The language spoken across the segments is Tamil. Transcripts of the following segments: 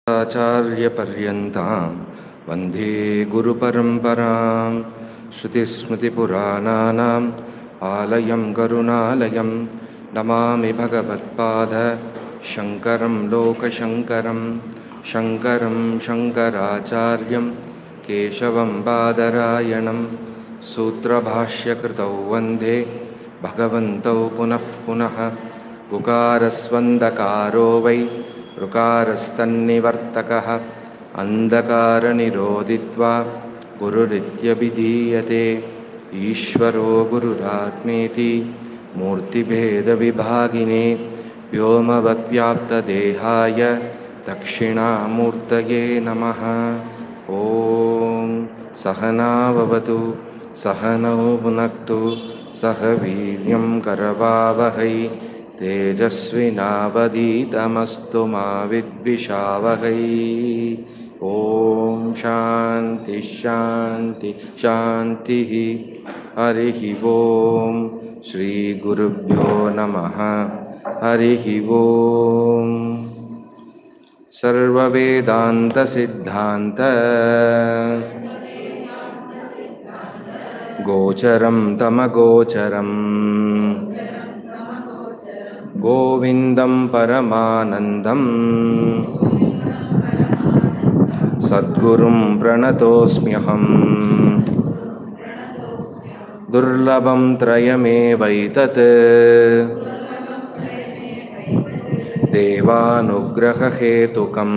आचार्यपर्यन्तां वन्दे गुरुपरम्परां श्रुतिस्मृतिपुराणानाम् आलयं करुणालयं नमामि भगवत्पाद शङ्करं लोकशङ्करं शङ्करं शङ्कराचार्यं केशवं बादरायणं सूत्रभाष्यकृतौ वन्दे भगवन्तौ पुनः पुनः गुकारस्वन्दकारो वै ऋकारस्तन्निवर्तकः अन्धकारनिरोधित्वा गुरुरित्यभिधीयते ईश्वरो गुरुरात्मेति मूर्तिभेदविभागिने व्योमवद्व्याप्तदेहाय दक्षिणामूर्तये नमः ॐ सहनाववतु सहनौ भुनक्तु सह वीर्यं करवावहै तेजस्विनावधीतमस्तु मा विद्विषावहै ॐ शान्ति शान्ति शान्तिः हरिः ॐ श्रीगुरुभ्यो नमः हरिः ॐ सर्ववेदान्तसिद्धान्त गोचरं तमगोचरम् गोविन्दं परमानन्दम् सद्गुरुं प्रणतोऽस्म्यहम् दुर्लभं त्रयमेवैतत् देवानुग्रहहेतुकम्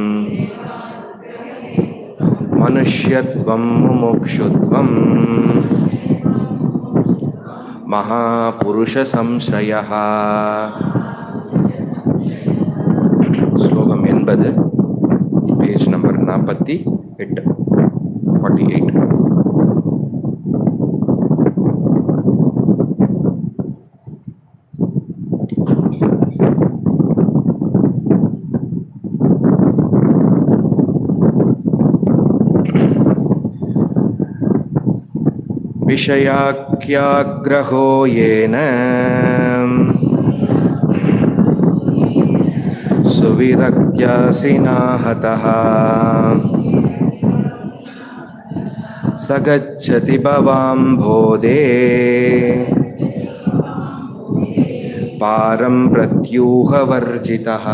मनुष्यत्वं मुमुक्षुत्वम् மகாபுருஷசம்ஸ்ரயः ஸ்லோகம் எண்பது பேஜ் நம்பர் நாற்பத்தி எட்டு ஃபார்ட்டி எயிட் विषयाख्याग्रहो येन सुविरक्त्यासिनाहतः स गच्छति भवाम्भोदे पारं प्रत्यूहवर्जितः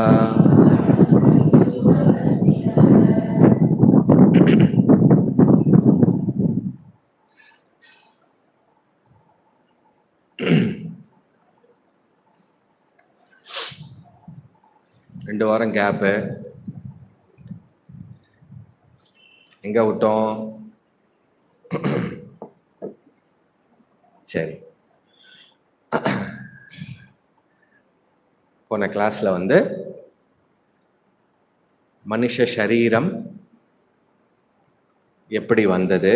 ரெண்டு வாரம் கேப்பு எங்க விட்டோம் சரி போன கிளாஸ்ல வந்து மனுஷ சரீரம் எப்படி வந்தது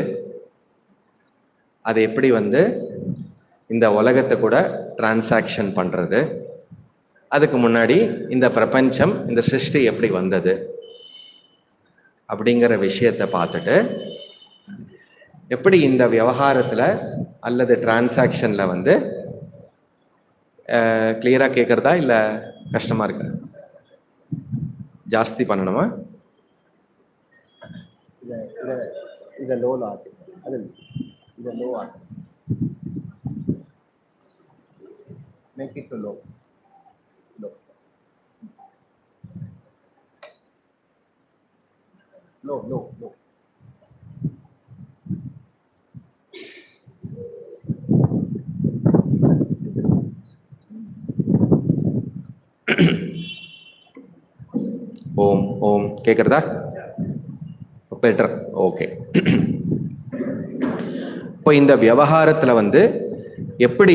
அது எப்படி வந்து இந்த உலகத்தை கூட டிரான்சாக்ஷன் பண்றது அதுக்கு முன்னாடி இந்த பிரபஞ்சம் இந்த சிருஷ்டி எப்படி வந்தது அப்படிங்கிற விஷயத்தை பார்த்துட்டு எப்படி இந்த விவகாரத்தில் அல்லது டிரான்சாக்ஷனில் வந்து கிளியராக கேட்குறதா இல்லை கஷ்டமாக இருக்கா ஜாஸ்தி பண்ணணுமா இத இத இத லோல ஆட்டு அது இத லோ ஆட்டு make it to low low low low low ஓம் ஓம் கேட்குறதா பெட்டர் ஓகே இப்போ இந்த விவகாரத்தில் வந்து எப்படி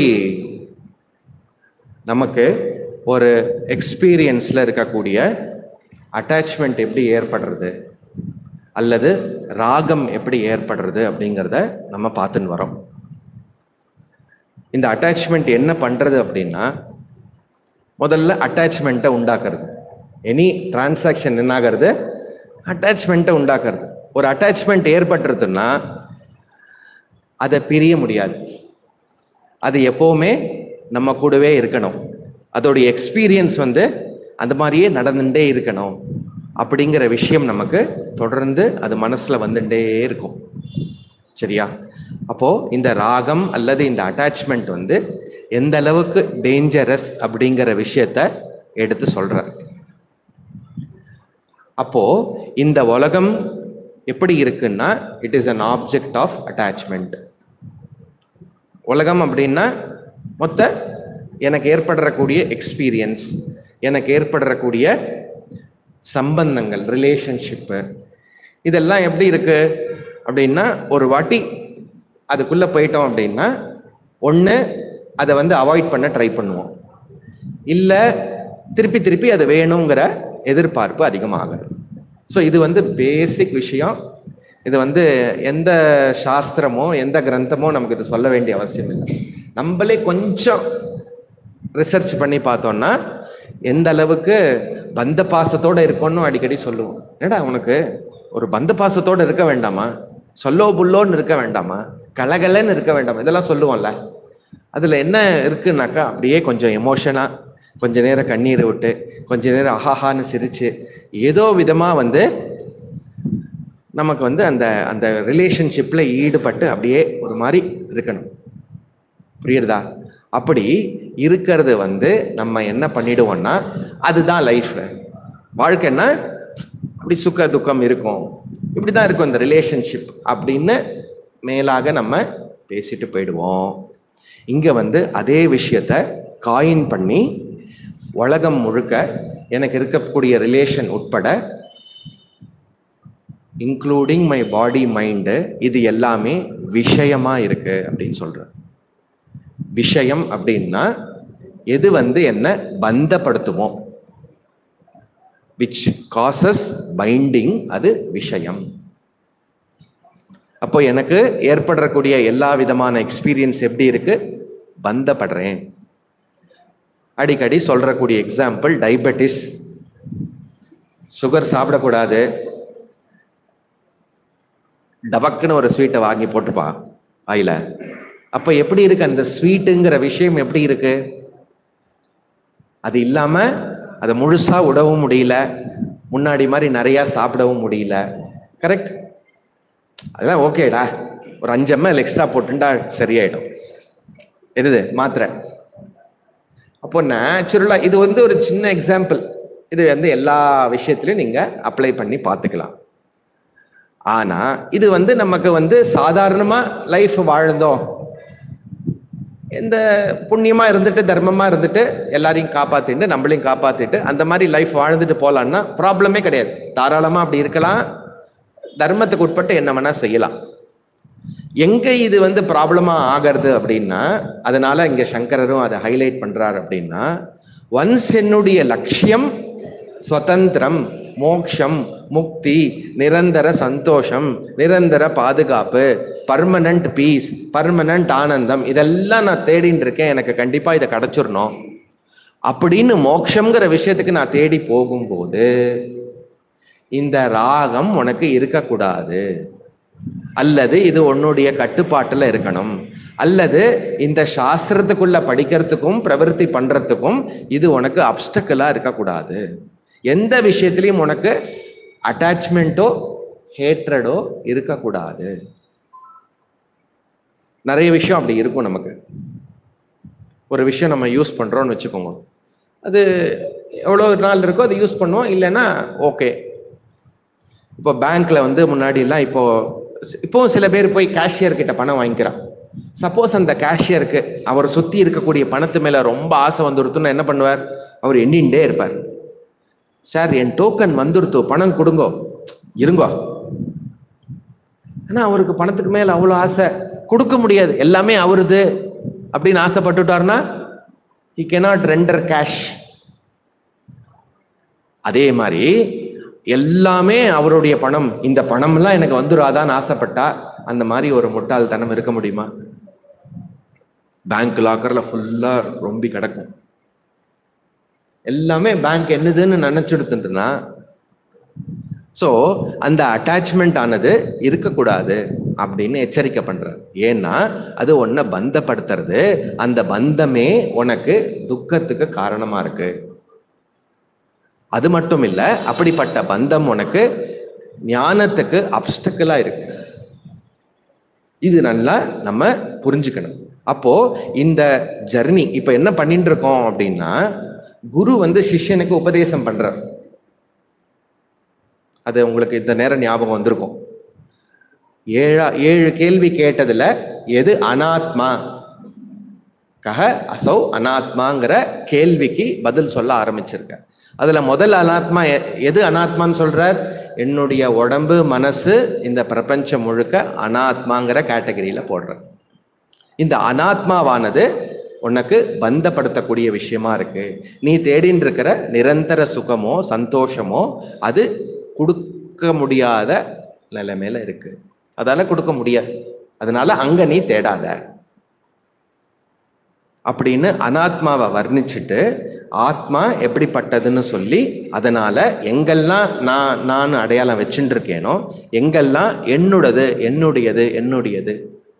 நமக்கு ஒரு எக்ஸ்பீரியன்ஸில் இருக்கக்கூடிய அட்டாச்மெண்ட் எப்படி ஏற்படுறது அல்லது ராகம் எப்படி ஏற்படுறது அப்படிங்கிறத நம்ம பார்த்துன்னு வரோம் இந்த அட்டாச்மெண்ட் என்ன பண்ணுறது அப்படின்னா முதல்ல அட்டாச்மெண்ட்டை உண்டாக்குறது எனி டிரான்சாக்ஷன் என்ன ஆகிறது அட்டாச்மெண்ட்டை உண்டாக்குறது ஒரு அட்டாச்மெண்ட் ஏற்பட்டுருதுன்னா அதை பிரிய முடியாது அது எப்போவுமே நம்ம கூடவே இருக்கணும் அதோடைய எக்ஸ்பீரியன்ஸ் வந்து அந்த மாதிரியே நடந்துட்டே இருக்கணும் அப்படிங்கிற விஷயம் நமக்கு தொடர்ந்து அது மனசுல வந்துட்டே இருக்கும் சரியா அப்போ இந்த ராகம் அல்லது இந்த அட்டாச்மெண்ட் வந்து எந்த அளவுக்கு டேஞ்சரஸ் அப்படிங்கிற விஷயத்த எடுத்து சொல்றார் அப்போ இந்த உலகம் எப்படி இருக்குன்னா it is an object of attachment உலகம் அப்படின்னா மொத்த எனக்கு ஏற்படக்கூடிய எக்ஸ்பீரியன்ஸ் எனக்கு ஏற்படக்கூடிய சம்பந்தங்கள் ரிலேஷன்ஷிப்பு இதெல்லாம் எப்படி இருக்கு அப்படின்னா ஒரு வாட்டி அதுக்குள்ளே போயிட்டோம் அப்படின்னா ஒன்று அதை வந்து அவாய்ட் பண்ண ட்ரை பண்ணுவோம் இல்லை திருப்பி திருப்பி அது வேணுங்கிற எதிர்பார்ப்பு அதிகமாகுது ஸோ இது வந்து பேசிக் விஷயம் இது வந்து எந்த சாஸ்திரமோ எந்த கிரந்தமோ நமக்கு இது சொல்ல வேண்டிய அவசியம் இல்லை நம்மளே கொஞ்சம் ரிசர்ச் பண்ணி பார்த்தோம்னா எந்த அளவுக்கு பந்த பாசத்தோட இருக்கோன்னு அடிக்கடி சொல்லுவோம் என்னடா உனக்கு ஒரு பந்த பாசத்தோட இருக்க வேண்டாமா சொல்லோ புல்லோன்னு இருக்க வேண்டாமா கலகலன்னு இருக்க வேண்டாமா இதெல்லாம் சொல்லுவோம்ல அதில் என்ன இருக்குன்னாக்கா அப்படியே கொஞ்சம் எமோஷனாக கொஞ்ச நேரம் கண்ணீரை விட்டு கொஞ்ச நேரம் அஹாஹான்னு சிரிச்சு ஏதோ விதமாக வந்து நமக்கு வந்து அந்த அந்த ரிலேஷன்ஷிப்பில் ஈடுபட்டு அப்படியே ஒரு மாதிரி இருக்கணும் புரியுறதா அப்படி இருக்கிறது வந்து நம்ம என்ன பண்ணிடுவோம்னா அதுதான் லைஃப் வாழ்க்கைன்னா அப்படி சுக்க துக்கம் இருக்கும் இப்படி தான் இருக்கும் இந்த ரிலேஷன்ஷிப் அப்படின்னு மேலாக நம்ம பேசிட்டு போயிடுவோம் இங்கே வந்து அதே விஷயத்த காயின் பண்ணி உலகம் முழுக்க எனக்கு இருக்கக்கூடிய ரிலேஷன் உட்பட இன்க்ளூடிங் மை பாடி மைண்டு இது எல்லாமே விஷயமா இருக்கு அப்படின்னு சொல்றேன் விஷயம் அப்படின்னா எது வந்து என்ன பந்தப்படுத்துமோ விச் காசஸ் பைண்டிங் அது விஷயம் அப்போ எனக்கு ஏற்படக்கூடிய எல்லா விதமான எக்ஸ்பீரியன்ஸ் எப்படி இருக்கு பந்தப்படுறேன் அடிக்கடி சொல்றக்கூடிய எக்ஸாம்பிள் டயபெட்டிஸ் சுகர் சாப்பிடக்கூடாது டபக்குன்னு ஒரு ஸ்வீட்டை வாங்கி போட்டுப்பா வாயில அப்போ எப்படி இருக்கு அந்த ஸ்வீட்டுங்கிற விஷயம் எப்படி இருக்கு அது இல்லாம அதை முழுசா விடவும் முடியல முன்னாடி மாதிரி நிறைய சாப்பிடவும் முடியல கரெக்ட் அதெல்லாம் ஓகேடா ஒரு அஞ்சு எம்எல் எக்ஸ்ட்ரா போட்டுண்டா சரியாயிடும் எது மாத்திரை அப்போ நேச்சுரலா இது வந்து ஒரு சின்ன எக்ஸாம்பிள் இது வந்து எல்லா விஷயத்திலையும் நீங்க அப்ளை பண்ணி பார்த்துக்கலாம் ஆனா இது வந்து நமக்கு வந்து சாதாரணமா லைஃப் வாழ்ந்தோம் எந்த புண்ணியமா இருந்துட்டு தர்மமா இருந்துட்டு எல்லாரையும் காப்பாத்திட்டு நம்மளையும் காப்பாத்திட்டு அந்த மாதிரி லைஃப் வாழ்ந்துட்டு போலான்னா ப்ராப்ளமே கிடையாது தாராளமா அப்படி இருக்கலாம் தர்மத்துக்கு உட்பட்டு என்ன வேணா செய்யலாம் எங்க இது வந்து ப்ராப்ளமா ஆகிறது அப்படின்னா அதனால இங்க சங்கரரும் அதை ஹைலைட் பண்றாரு அப்படின்னா ஒன்ஸ் என்னுடைய லட்சியம் சுதந்திரம் மோக்ஷம் முக்தி நிரந்தர சந்தோஷம் நிரந்தர பாதுகாப்பு பர்மனண்ட் பீஸ் பர்மனண்ட் ஆனந்தம் இதெல்லாம் நான் தேடின்னு இருக்கேன் எனக்கு கண்டிப்பா இதை கிடைச்சிடணும் அப்படின்னு மோக்ஷங்கிற விஷயத்துக்கு நான் தேடி போகும்போது இந்த ராகம் உனக்கு இருக்கக்கூடாது அல்லது இது உன்னுடைய கட்டுப்பாட்டுல இருக்கணும் அல்லது இந்த சாஸ்திரத்துக்குள்ள படிக்கிறதுக்கும் பிரவருத்தி பண்றதுக்கும் இது உனக்கு அப்டக்கலா இருக்கக்கூடாது எந்த விஷயத்திலையும் உனக்கு அட்டாச்மெண்ட்டோ ஹேட்ரடோ இருக்கக்கூடாது நிறைய விஷயம் அப்படி இருக்கும் நமக்கு ஒரு விஷயம் நம்ம யூஸ் பண்றோம்னு வச்சுக்கோங்க அது எவ்வளோ நாள் இருக்கோ அதை யூஸ் பண்ணுவோம் இல்லைன்னா ஓகே இப்போ பேங்க்ல வந்து முன்னாடிலாம் இப்போ இப்போவும் சில பேர் போய் கேஷியர் கிட்ட பணம் வாங்கிக்கிறான் சப்போஸ் அந்த கேஷியருக்கு அவர் சுத்தி இருக்கக்கூடிய பணத்து மேல ரொம்ப ஆசை வந்துருத்துன்னு என்ன பண்ணுவார் அவர் எண்ணிண்டே இருப்பார் சார் என் டோக்கன் வந்துருத்து பணம் கொடுங்கோ இருங்கோ ஆனா அவருக்கு பணத்துக்கு மேல அவ்வளோ ஆசை கொடுக்க முடியாது எல்லாமே அவருது அப்படின்னு ஆசைப்பட்டுட்டாருன்னா ஹி கெனாட் ரெண்டர் கேஷ் அதே மாதிரி எல்லாமே அவருடைய பணம் இந்த பணம்லாம் எனக்கு வந்துடாதான்னு ஆசைப்பட்டா அந்த மாதிரி ஒரு முட்டாள்தனம் இருக்க முடியுமா பேங்க் லாக்கர்ல ஃபுல்லா ரொம்பி கிடக்கும் எல்லாமே பேங்க் என்னதுன்னு நினைச்சுடுத்துட்டுனா ஸோ அந்த அட்டாச்மெண்ட் ஆனது இருக்கக்கூடாது அப்படின்னு எச்சரிக்கை பண்றார் ஏன்னா அது உன்னை பந்தப்படுத்துறது அந்த பந்தமே உனக்கு துக்கத்துக்கு காரணமா இருக்கு அது மட்டும் இல்லை அப்படிப்பட்ட பந்தம் உனக்கு ஞானத்துக்கு அப்டக்கலா இருக்கு இது நல்லா நம்ம புரிஞ்சுக்கணும் அப்போ இந்த ஜர்னி இப்ப என்ன பண்ணிட்டு இருக்கோம் அப்படின்னா குரு வந்து சிஷ்யனுக்கு உபதேசம் பண்றார் அது உங்களுக்கு இந்த நேரம் ஞாபகம் வந்திருக்கும் ஏழா ஏழு கேள்வி கேட்டதுல எது அனாத்மா கஹ அசௌ அனாத்மாங்கிற கேள்விக்கு பதில் சொல்ல ஆரம்பிச்சிருக்க அதுல முதல் அனாத்மா எ- எது அனாத்மான்னு சொல்றார் என்னுடைய உடம்பு மனசு இந்த பிரபஞ்சம் முழுக்க அனாத்மாங்கிற கேட்டகரியில போடுற இந்த அனாத்மாவானது உனக்கு பந்தப்படுத்தக்கூடிய விஷயமா இருக்கு நீ தேடின்னு இருக்கிற நிரந்தர சுகமோ சந்தோஷமோ அது கொடுக்க முடியாத நிலைமையில இருக்கு அதால கொடுக்க முடியாது அதனால அங்க நீ தேடாத அப்படின்னு அனாத்மாவை வர்ணிச்சுட்டு ஆத்மா எப்படிப்பட்டதுன்னு சொல்லி அதனால எங்கெல்லாம் நான் நான் அடையாளம் வச்சுட்டு இருக்கேனோ எங்கெல்லாம் என்னுடையது என்னுடையது என்னுடையது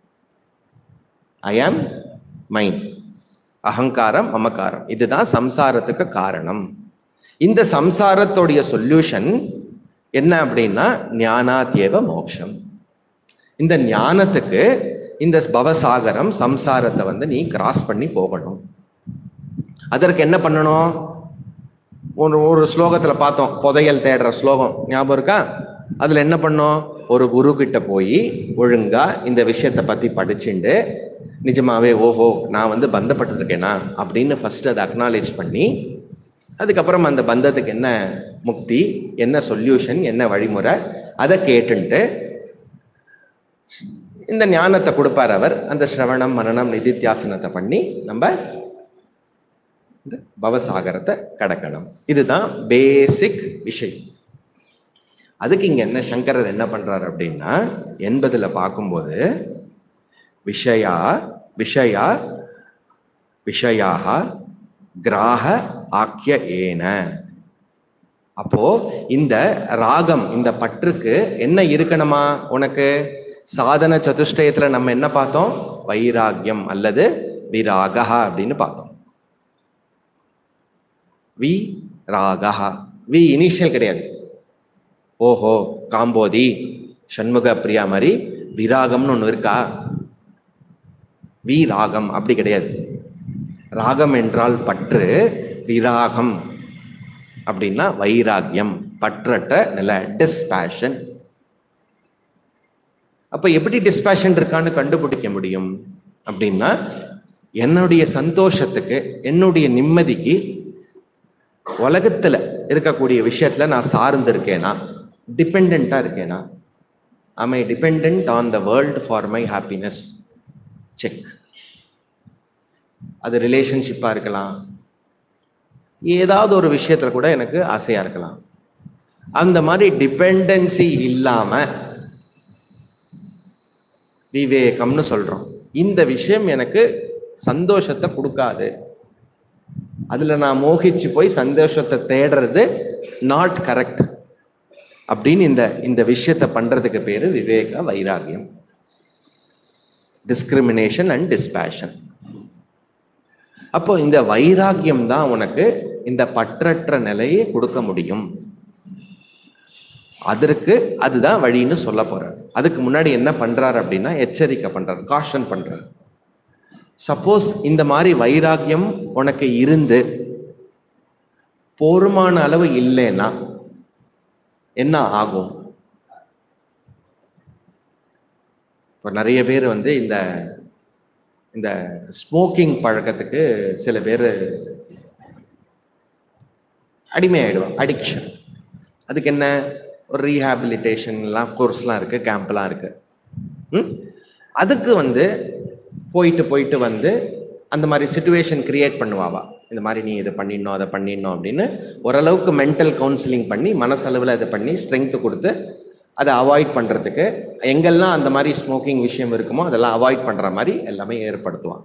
ஐ ஆம் மைண்ட் அகங்காரம் மமக்காரம் இதுதான் சம்சாரத்துக்கு காரணம் இந்த சம்சாரத்தோடைய சொல்யூஷன் என்ன அப்படின்னா ஞானாத்யேவ மோக்ஷம் இந்த ஞானத்துக்கு இந்த பவசாகரம் சம்சாரத்தை வந்து நீ கிராஸ் பண்ணி போகணும் அதற்கு என்ன பண்ணணும் ஒரு ஒரு ஸ்லோகத்தில் பார்த்தோம் புதையல் தேடுற ஸ்லோகம் ஞாபகம் இருக்கா அதில் என்ன பண்ணோம் ஒரு குரு கிட்ட போய் ஒழுங்கா இந்த விஷயத்தை பற்றி படிச்சுண்டு நிஜமாவே ஓஹோ நான் வந்து பந்தப்பட்டிருக்கேனா அப்படின்னு ஃபர்ஸ்ட் அதை அக்னாலேஜ் பண்ணி அதுக்கப்புறம் அந்த பந்தத்துக்கு என்ன முக்தி என்ன சொல்யூஷன் என்ன வழிமுறை அதை கேட்டுன்ட்டு இந்த ஞானத்தை கொடுப்பார் அவர் அந்த ஸ்ரவணம் மனனம் நிதித்தியாசனத்தை பண்ணி நம்ம இந்த பவசாகரத்தை கடக்கணும் இதுதான் பேசிக் விஷயம் அதுக்கு இங்க என்ன சங்கரர் என்ன பண்றாரு அப்படின்னா எண்பதுல பார்க்கும்போது விஷயா விஷயா விஷயாக கிராக ஆக்கிய ஏன அப்போ இந்த ராகம் இந்த பற்றுக்கு என்ன இருக்கணுமா உனக்கு சாதன சதுஷ்டயத்துல நம்ம என்ன பார்த்தோம் வைராகியம் அல்லது விராகா அப்படின்னு பார்த்தோம் வி ராகா வி இனிஷியல் கிடையாது ஓஹோ காம்போதி சண்முக பிரியா மாதிரி விராகம்னு ஒன்று இருக்கா வி ராகம் அப்படி கிடையாது ராகம் என்றால் பற்று விராகம் அப்படின்னா வைராகியம் பற்றற்ற நிலை டிஸ்பேஷன் அப்ப எப்படி டிஸ்பேஷன் இருக்கான்னு கண்டுபிடிக்க முடியும் அப்படின்னா என்னுடைய சந்தோஷத்துக்கு என்னுடைய நிம்மதிக்கு உலகத்துல இருக்கக்கூடிய விஷயத்துல நான் சார்ந்து இருக்கேனா டிபெண்டா இருக்கேனா I depend on the world for my happiness check அது ரிலேஷன்ஷிப்பா இருக்கலாம் ஏதாவது ஒரு விஷயத்துல கூட எனக்கு ஆசையா இருக்கலாம் அந்த மாதிரி டிபெண்டன்சி இல்லாம விவேகம்னு சொல்றோம் இந்த விஷயம் எனக்கு சந்தோஷத்தை கொடுக்காது அதுல நான் மோகிச்சு போய் சந்தோஷத்தை தேடுறது நாட் கரெக்ட் அப்படின்னு இந்த இந்த விஷயத்தை பண்றதுக்கு பேரு விவேக வைராகியம் டிஸ்கிரிமினேஷன் அண்ட் டிஸ்பேஷன் அப்போ இந்த வைராகியம் தான் உனக்கு இந்த பற்றற்ற நிலையை கொடுக்க முடியும் அதற்கு அதுதான் வழின்னு சொல்ல போறார் அதுக்கு முன்னாடி என்ன பண்றாரு அப்படின்னா எச்சரிக்கை பண்றாரு காஷன் பண்றாரு சப்போஸ் இந்த மாதிரி வைராகியம் உனக்கு இருந்து போருமான அளவு இல்லைன்னா என்ன ஆகும் இப்போ நிறைய பேர் வந்து இந்த இந்த ஸ்மோக்கிங் பழக்கத்துக்கு சில பேர் அடிமையாயிடுவாங்க அடிக்ஷன் அதுக்கு என்ன ஒரு ரீஹாபிலிட்டேஷன்லாம் கோர்ஸ்லாம் இருக்கு கேம்ப்லாம் இருக்கு ம்? அதுக்கு வந்து போயிட்டு போயிட்டு வந்து அந்த மாதிரி சுச்சுவேஷன் கிரியேட் பண்ணுவாவா இந்த மாதிரி நீ இதை பண்ணிடணும் அதை பண்ணிடணும் அப்படின்னு ஓரளவுக்கு மென்டல் கவுன்சிலிங் பண்ணி மனசளவில் அதை பண்ணி ஸ்ட்ரென்த்து கொடுத்து அதை அவாய்ட் பண்ணுறதுக்கு எங்கெல்லாம் அந்த மாதிரி ஸ்மோக்கிங் விஷயம் இருக்குமோ அதெல்லாம் அவாய்ட் பண்ணுற மாதிரி எல்லாமே ஏற்படுத்துவான்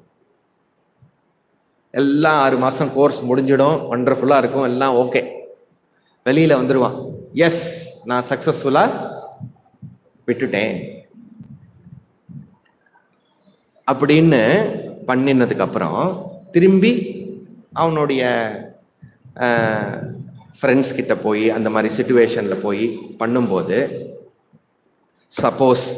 எல்லாம் ஆறு மாதம் கோர்ஸ் முடிஞ்சிடும் ஒண்டர்ஃபுல்லாக இருக்கும் எல்லாம் ஓகே வெளியில் வந்துடுவான் எஸ் நான் சக்ஸஸ்ஃபுல்லாக விட்டுட்டேன் அப்படின்னு பண்ணினதுக்கு அப்புறம் திரும்பி அவனுடைய ஃப்ரெண்ட்ஸ் கிட்ட போய் அந்த மாதிரி சுச்சுவேஷனில் போய் பண்ணும்போது சப்போஸ்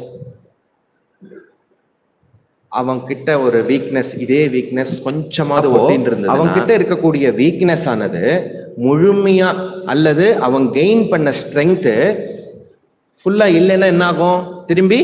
அவன் கிட்ட ஒரு வீக்னஸ் இதே வீக்னஸ் கொஞ்சமாவது ஒட்டின்னு இருந்தது அவன் கிட்ட இருக்கக்கூடிய வீக்னஸ் ஆனது முழுமையா அல்லது அவன் கெயின் பண்ண ஸ்ட்ரென்த்து ஃபுல்லா இல்லைன்னா என்ன ஆகும் திரும்பி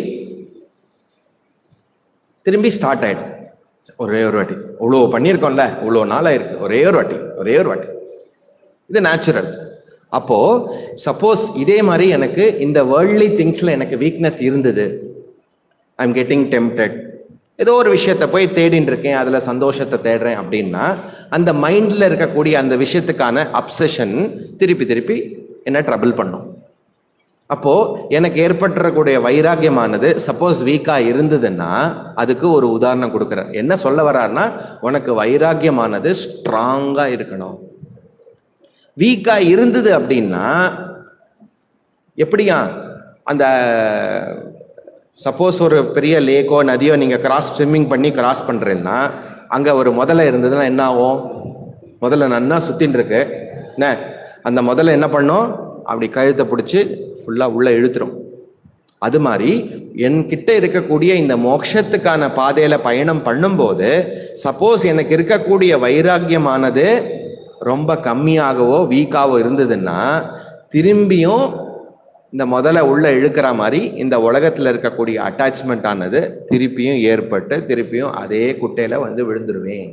திரும்பி ஸ்டார்ட் ஆயிடும் ஒரே ஒரு வாட்டி இவ்வளோ பண்ணியிருக்கோம்ல இவ்வளோ நாளாக இருக்கு ஒரே ஒரு வாட்டி ஒரே ஒரு வாட்டி இது நேச்சுரல் அப்போ சப்போஸ் இதே மாதிரி எனக்கு இந்த வேர்ல்ட்லி திங்ஸ்ல எனக்கு வீக்னஸ் இருந்தது ஐ எம் கெட்டிங் டெம்டட் ஏதோ ஒரு விஷயத்த போய் தேடின்னு இருக்கேன் அதில் சந்தோஷத்தை தேடுறேன் அப்படின்னா அந்த மைண்டில் இருக்கக்கூடிய அந்த விஷயத்துக்கான அப்சஷன் திருப்பி திருப்பி என்ன ட்ரபிள் பண்ணும் அப்போ எனக்கு ஏற்பட்டுறக்கூடிய வைராக்கியமானது சப்போஸ் வீக்கா இருந்ததுன்னா அதுக்கு ஒரு உதாரணம் கொடுக்குறார் என்ன சொல்ல வர்றாருன்னா உனக்கு வைராக்கியமானது ஸ்ட்ராங்கா இருக்கணும் வீக்கா இருந்தது அப்படின்னா எப்படியா அந்த சப்போஸ் ஒரு பெரிய லேக்கோ நதியோ நீங்கள் கிராஸ் ஸ்விம்மிங் பண்ணி கிராஸ் பண்ணுறீங்கன்னா அங்கே ஒரு முதல்ல இருந்ததுன்னா என்ன ஆகும் முதல்ல நன்னா சுத்தின்னு இருக்கு என்ன அந்த முதல்ல என்ன பண்ணும் அப்படி கழுத்தை பிடிச்சி ஃபுல்லாக உள்ளே இழுத்துரும் அது மாதிரி என்கிட்ட இருக்கக்கூடிய இந்த மோட்சத்துக்கான பாதையில பயணம் பண்ணும்போது சப்போஸ் எனக்கு இருக்கக்கூடிய வைராக்கியமானது ரொம்ப கம்மியாகவோ வீக்காவோ இருந்ததுன்னா திரும்பியும் இந்த முதல்ல உள்ள இழுக்கிற மாதிரி இந்த உலகத்துல இருக்கக்கூடிய அட்டாச்மெண்ட் ஆனது திருப்பியும் ஏற்பட்டு திருப்பியும் அதே குட்டையில வந்து விழுந்துருவேன்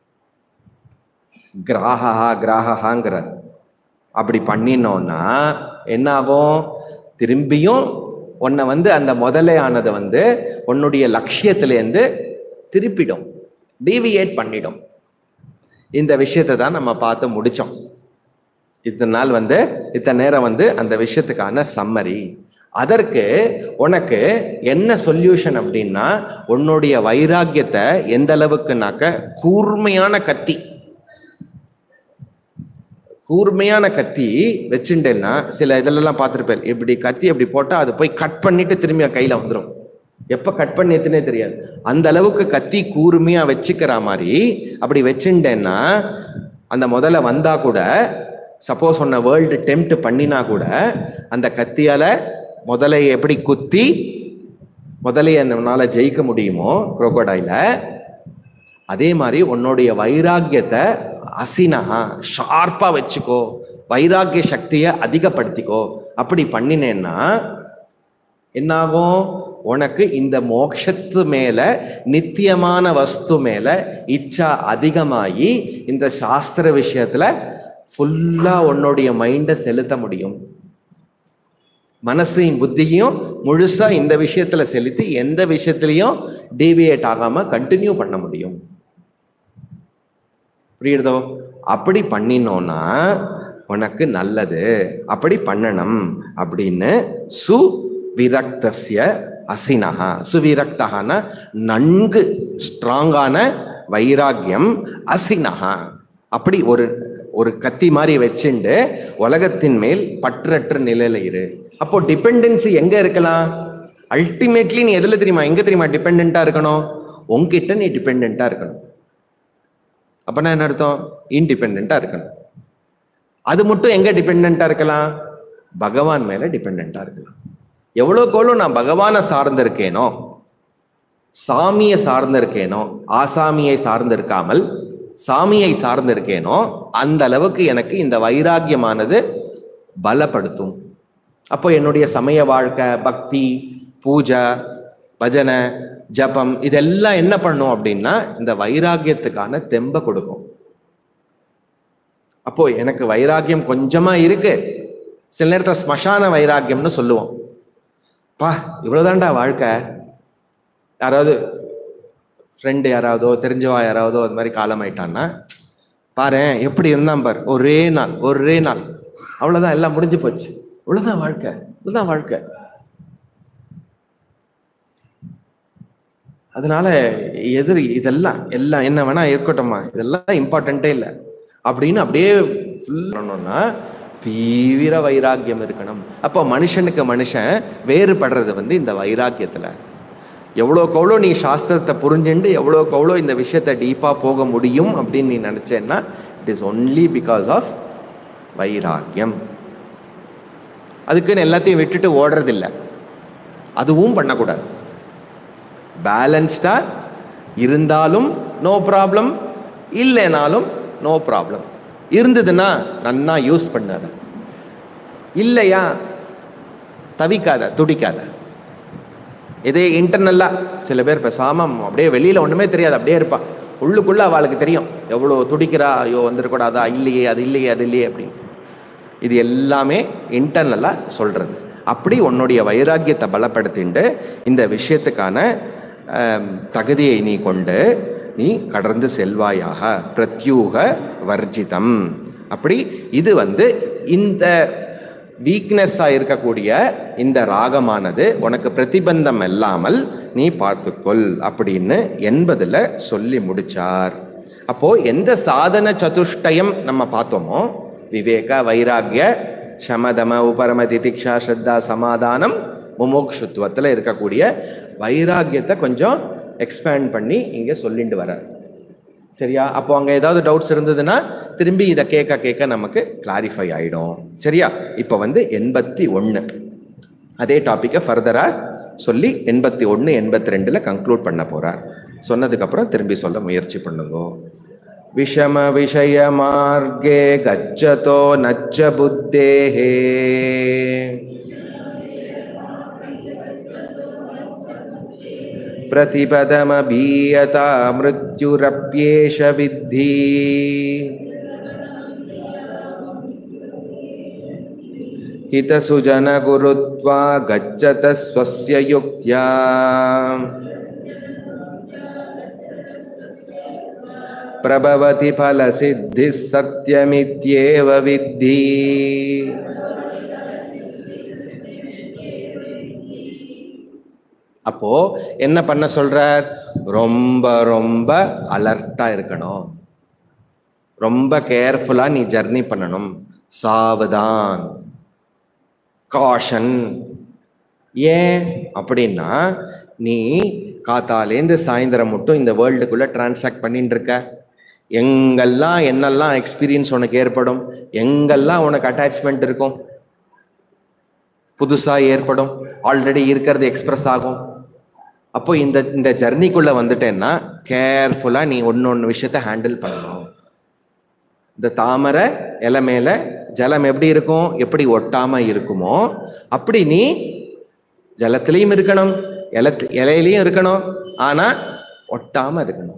கிராகா கிராகாங்கிறார் அப்படி பண்ணினோன்னா என்ன ஆகும் திரும்பியும் உன்னை வந்து அந்த முதலையானது வந்து உன்னுடைய லட்சியத்திலேருந்து திருப்பிடும் டீவியேட் பண்ணிடும் இந்த விஷயத்தை தான் நம்ம பார்த்து முடிச்சோம் இத்தனை நாள் வந்து இத்தனை நேரம் வந்து அந்த விஷயத்துக்கான சம்மரி அதற்கு உனக்கு என்ன சொல்யூஷன் அப்படின்னா உன்னுடைய வைராக்கியத்தை எந்த அளவுக்குனாக்க கூர்மையான கத்தி கூர்மையான கத்தி வச்சுட்டேன்னா சில இதிலெல்லாம் பார்த்துருப்பேன் இப்படி கத்தி அப்படி போட்டால் அது போய் கட் பண்ணிட்டு திரும்பி என் கையில் வந்துடும் எப்போ கட் பண்ணிட்டுனே தெரியாது அந்த அளவுக்கு கத்தி கூர்மையாக வச்சுக்கிற மாதிரி அப்படி வச்சுட்டேன்னா அந்த முதல்ல வந்தா கூட சப்போஸ் உன்னை வேர்ல்டு டெம்ட் பண்ணினா கூட அந்த கத்தியால முதலை எப்படி குத்தி முதலைய நம்மளால ஜெயிக்க முடியுமோ குரோக்கோடைல அதே மாதிரி உன்னுடைய வைராக்கியத்தை அசினா ஷார்ப்பா வச்சுக்கோ வைராக்கிய சக்தியை அதிகப்படுத்திக்கோ அப்படி பண்ணினேன்னா என்னாகும் உனக்கு இந்த மோட்சத்து மேல நித்தியமான வஸ்து மேல இச்சா அதிகமாகி இந்த சாஸ்திர விஷயத்துல ஃபுல்லா உன்னுடைய மைண்டை செலுத்த முடியும் மனசையும் புத்தியும் முழுசா இந்த விஷயத்துல செலுத்தி எந்த விஷயத்திலையும் டீவியேட் ஆகாம கண்டினியூ பண்ண முடியும் புரியுறதோ அப்படி பண்ணினோன்னா உனக்கு நல்லது அப்படி பண்ணணும் அப்படின்னு சுவிரக்தஸ்ய அசினஹா சுவிரக்தகான நன்கு ஸ்ட்ராங்கான வைராக்கியம் அசினஹா அப்படி ஒரு ஒரு கத்தி மாதிரி வச்சுண்டு உலகத்தின் மேல் பற்றற்ற நிலையில இரு அப்போ டிபெண்டன்சி எங்க இருக்கலாம் அல்டிமேட்லி நீ எதுல தெரியுமா எங்க தெரியுமா டிபெண்டா இருக்கணும் உன்கிட்ட நீ டிபெண்டா இருக்கணும் அப்பனா என்ன அர்த்தம் இன்டிபெண்டா இருக்கணும் அது மட்டும் எங்க டிபெண்டா இருக்கலாம் பகவான் மேல டிபெண்டா இருக்கலாம் எவ்வளோக்கு எவ்வளோ நான் பகவானை சார்ந்திருக்கேனோ சாமியை சார்ந்திருக்கேனோ ஆசாமியை சார்ந்திருக்காமல் சாமியை சார்ந்திருக்கேனோ அந்த அளவுக்கு எனக்கு இந்த வைராக்கியமானது பலப்படுத்தும் அப்போ என்னுடைய சமய வாழ்க்கை பக்தி பூஜை பஜனை ஜபம் இதெல்லாம் என்ன பண்ணும் அப்படின்னா இந்த வைராக்கியத்துக்கான தெம்ப கொடுக்கும் அப்போ எனக்கு வைராக்கியம் கொஞ்சமா இருக்கு சில நேரத்தில் ஸ்மசான வைராக்கியம்னு சொல்லுவோம் பா இவ்வளவுதான்டா வாழ்க்கை யாராவது ஃப்ரெண்டு யாராவதோ தெரிஞ்சவா யாராவதோ அது மாதிரி காலமாயிட்டான்னா பாரு எப்படி இருந்தான் பார் ஒரே நாள் ஒரே நாள் அவ்வளவுதான் எல்லாம் முடிஞ்சு போச்சு இவ்வளவுதான் வாழ்க்கை இதுதான் வாழ்க்கை அதனால எதிர் இதெல்லாம் எல்லாம் என்ன வேணா இருக்கட்டும்மா இதெல்லாம் இம்பார்ட்டண்ட்டே இல்லை அப்படின்னு அப்படியே ஃபுல் பண்ணோம்னா தீவிர வைராக்கியம் இருக்கணும் அப்போ மனுஷனுக்கு மனுஷன் வேறுபடுறது வந்து இந்த வைராக்கியத்துல எவ்வளோக்கு எவ்வளோ நீ சாஸ்திரத்தை புரிஞ்சுண்டு எவ்வளோக்கு எவ்வளோ இந்த விஷயத்தை டீப்பாக போக முடியும் அப்படின்னு நீ நினச்சேன்னா it is only because of வைராக்கியம் அதுக்குன்னு எல்லாத்தையும் விட்டுட்டு ஓடுறதில்ல அதுவும் பண்ணக்கூடாது பேலன்ஸ்டா இருந்தாலும் நோ ப்ராப்ளம் இல்லைனாலும் நோ ப்ராப்ளம் இருந்ததுன்னா நன்னா யூஸ் பண்ணாத இல்லையா தவிக்காத துடிக்காத இதே இன்டர்னல்லா சில பேர் பேசாம அப்படியே வெளியில ஒண்ணுமே தெரியாது அப்படியே இருப்பா உள்ளுக்குள்ள அவளுக்கு தெரியும் எவ்வளோ துடிக்கிறா ஐயோ வந்துடக்கூடாதா இல்லையே அது இல்லையே அது இல்லையே அப்படி இது எல்லாமே இன்டர்னலா சொல்றது அப்படி உன்னுடைய வைராக்கியத்தை பலப்படுத்திண்டு இந்த விஷயத்துக்கான ஆம், தகுதியை நீ கொண்டு நீ கடந்து செல்வாயாக பிரத்யூக வர்ஜிதம் அப்படி இது வந்து இந்த வீக்னஸ்ஸாக இருக்கக்கூடிய இந்த ராகமானது உனக்கு பிரதிபந்தம் இல்லாமல் நீ பார்த்துக்கொள் அப்படின்னு எண்பதுல சொல்லி முடிச்சார் அப்போ எந்த சாதன சதுஷ்டயம் நம்ம பார்த்தோமோ விவேக வைராகிய சமதம உபரம திதிக்ஷா ஸ்ரத்தா சமாதானம் முமோக்ஷுத்துவத்தில் இருக்கக்கூடிய வைராகியத்தை கொஞ்சம் எக்ஸ்பேண்ட் பண்ணி இங்கே சொல்லிட்டு வர சரியா அப்போ அங்கே ஏதாவது டவுட்ஸ் இருந்ததுன்னா திரும்பி இதை கேட்க கேட்க நமக்கு கிளாரிஃபை ஆயிடும் சரியா இப்போ வந்து எண்பத்தி ஒன்று அதே டாப்பிக்கை ஃபர்தராக சொல்லி எண்பத்தி ஒன்று எண்பத்தி ரெண்டில் கன்க்ளூட் பண்ண போகிறார் சொன்னதுக்கப்புறம் திரும்பி சொல்ல முயற்சி பண்ணுங்க விஷம விஷய மார்க்கே கச்சதோ நச்ச புத்தேஹே प्रतिपदमभीयता मृत्युरप्येष विद्धि हितसुजनगुरुत्वा गच्छत स्वस्य युक्त्या प्रभवति फलसिद्धिः सत्यमित्येव विद्धि அப்போ என்ன பண்ண சொல்றார் ரொம்ப ரொம்ப அலர்ட்டா இருக்கணும் ரொம்ப கேர்ஃபுல்லா நீ ஜர்னி பண்ணணும் சாவதான் காஷன் ஏன் அப்படின்னா நீ காத்தாலேந்து சாயந்தரம் மட்டும் இந்த வேர்ல்டுக்குள்ள டிரான்சாக்ட் பண்ணிட்டு இருக்க எங்கெல்லாம் என்னெல்லாம் எக்ஸ்பீரியன்ஸ் உனக்கு ஏற்படும் எங்கெல்லாம் உனக்கு அட்டாச்மெண்ட் இருக்கும் புதுசா ஏற்படும் ஆல்ரெடி இருக்கிறது எக்ஸ்பிரஸ் ஆகும் அப்போ இந்த இந்த ஜர்னிக்குள்ள வந்துட்டேன்னா கேர்ஃபுல்லா நீ ஒன்று ஒன்று விஷயத்த ஹேண்டில் பண்ணணும் இந்த தாமரை இலை மேல ஜலம் எப்படி இருக்கும் எப்படி ஒட்டாம இருக்குமோ அப்படி நீ ஜலத்திலையும் இருக்கணும் இலத்து இலையிலையும் இருக்கணும் ஆனா ஒட்டாம இருக்கணும்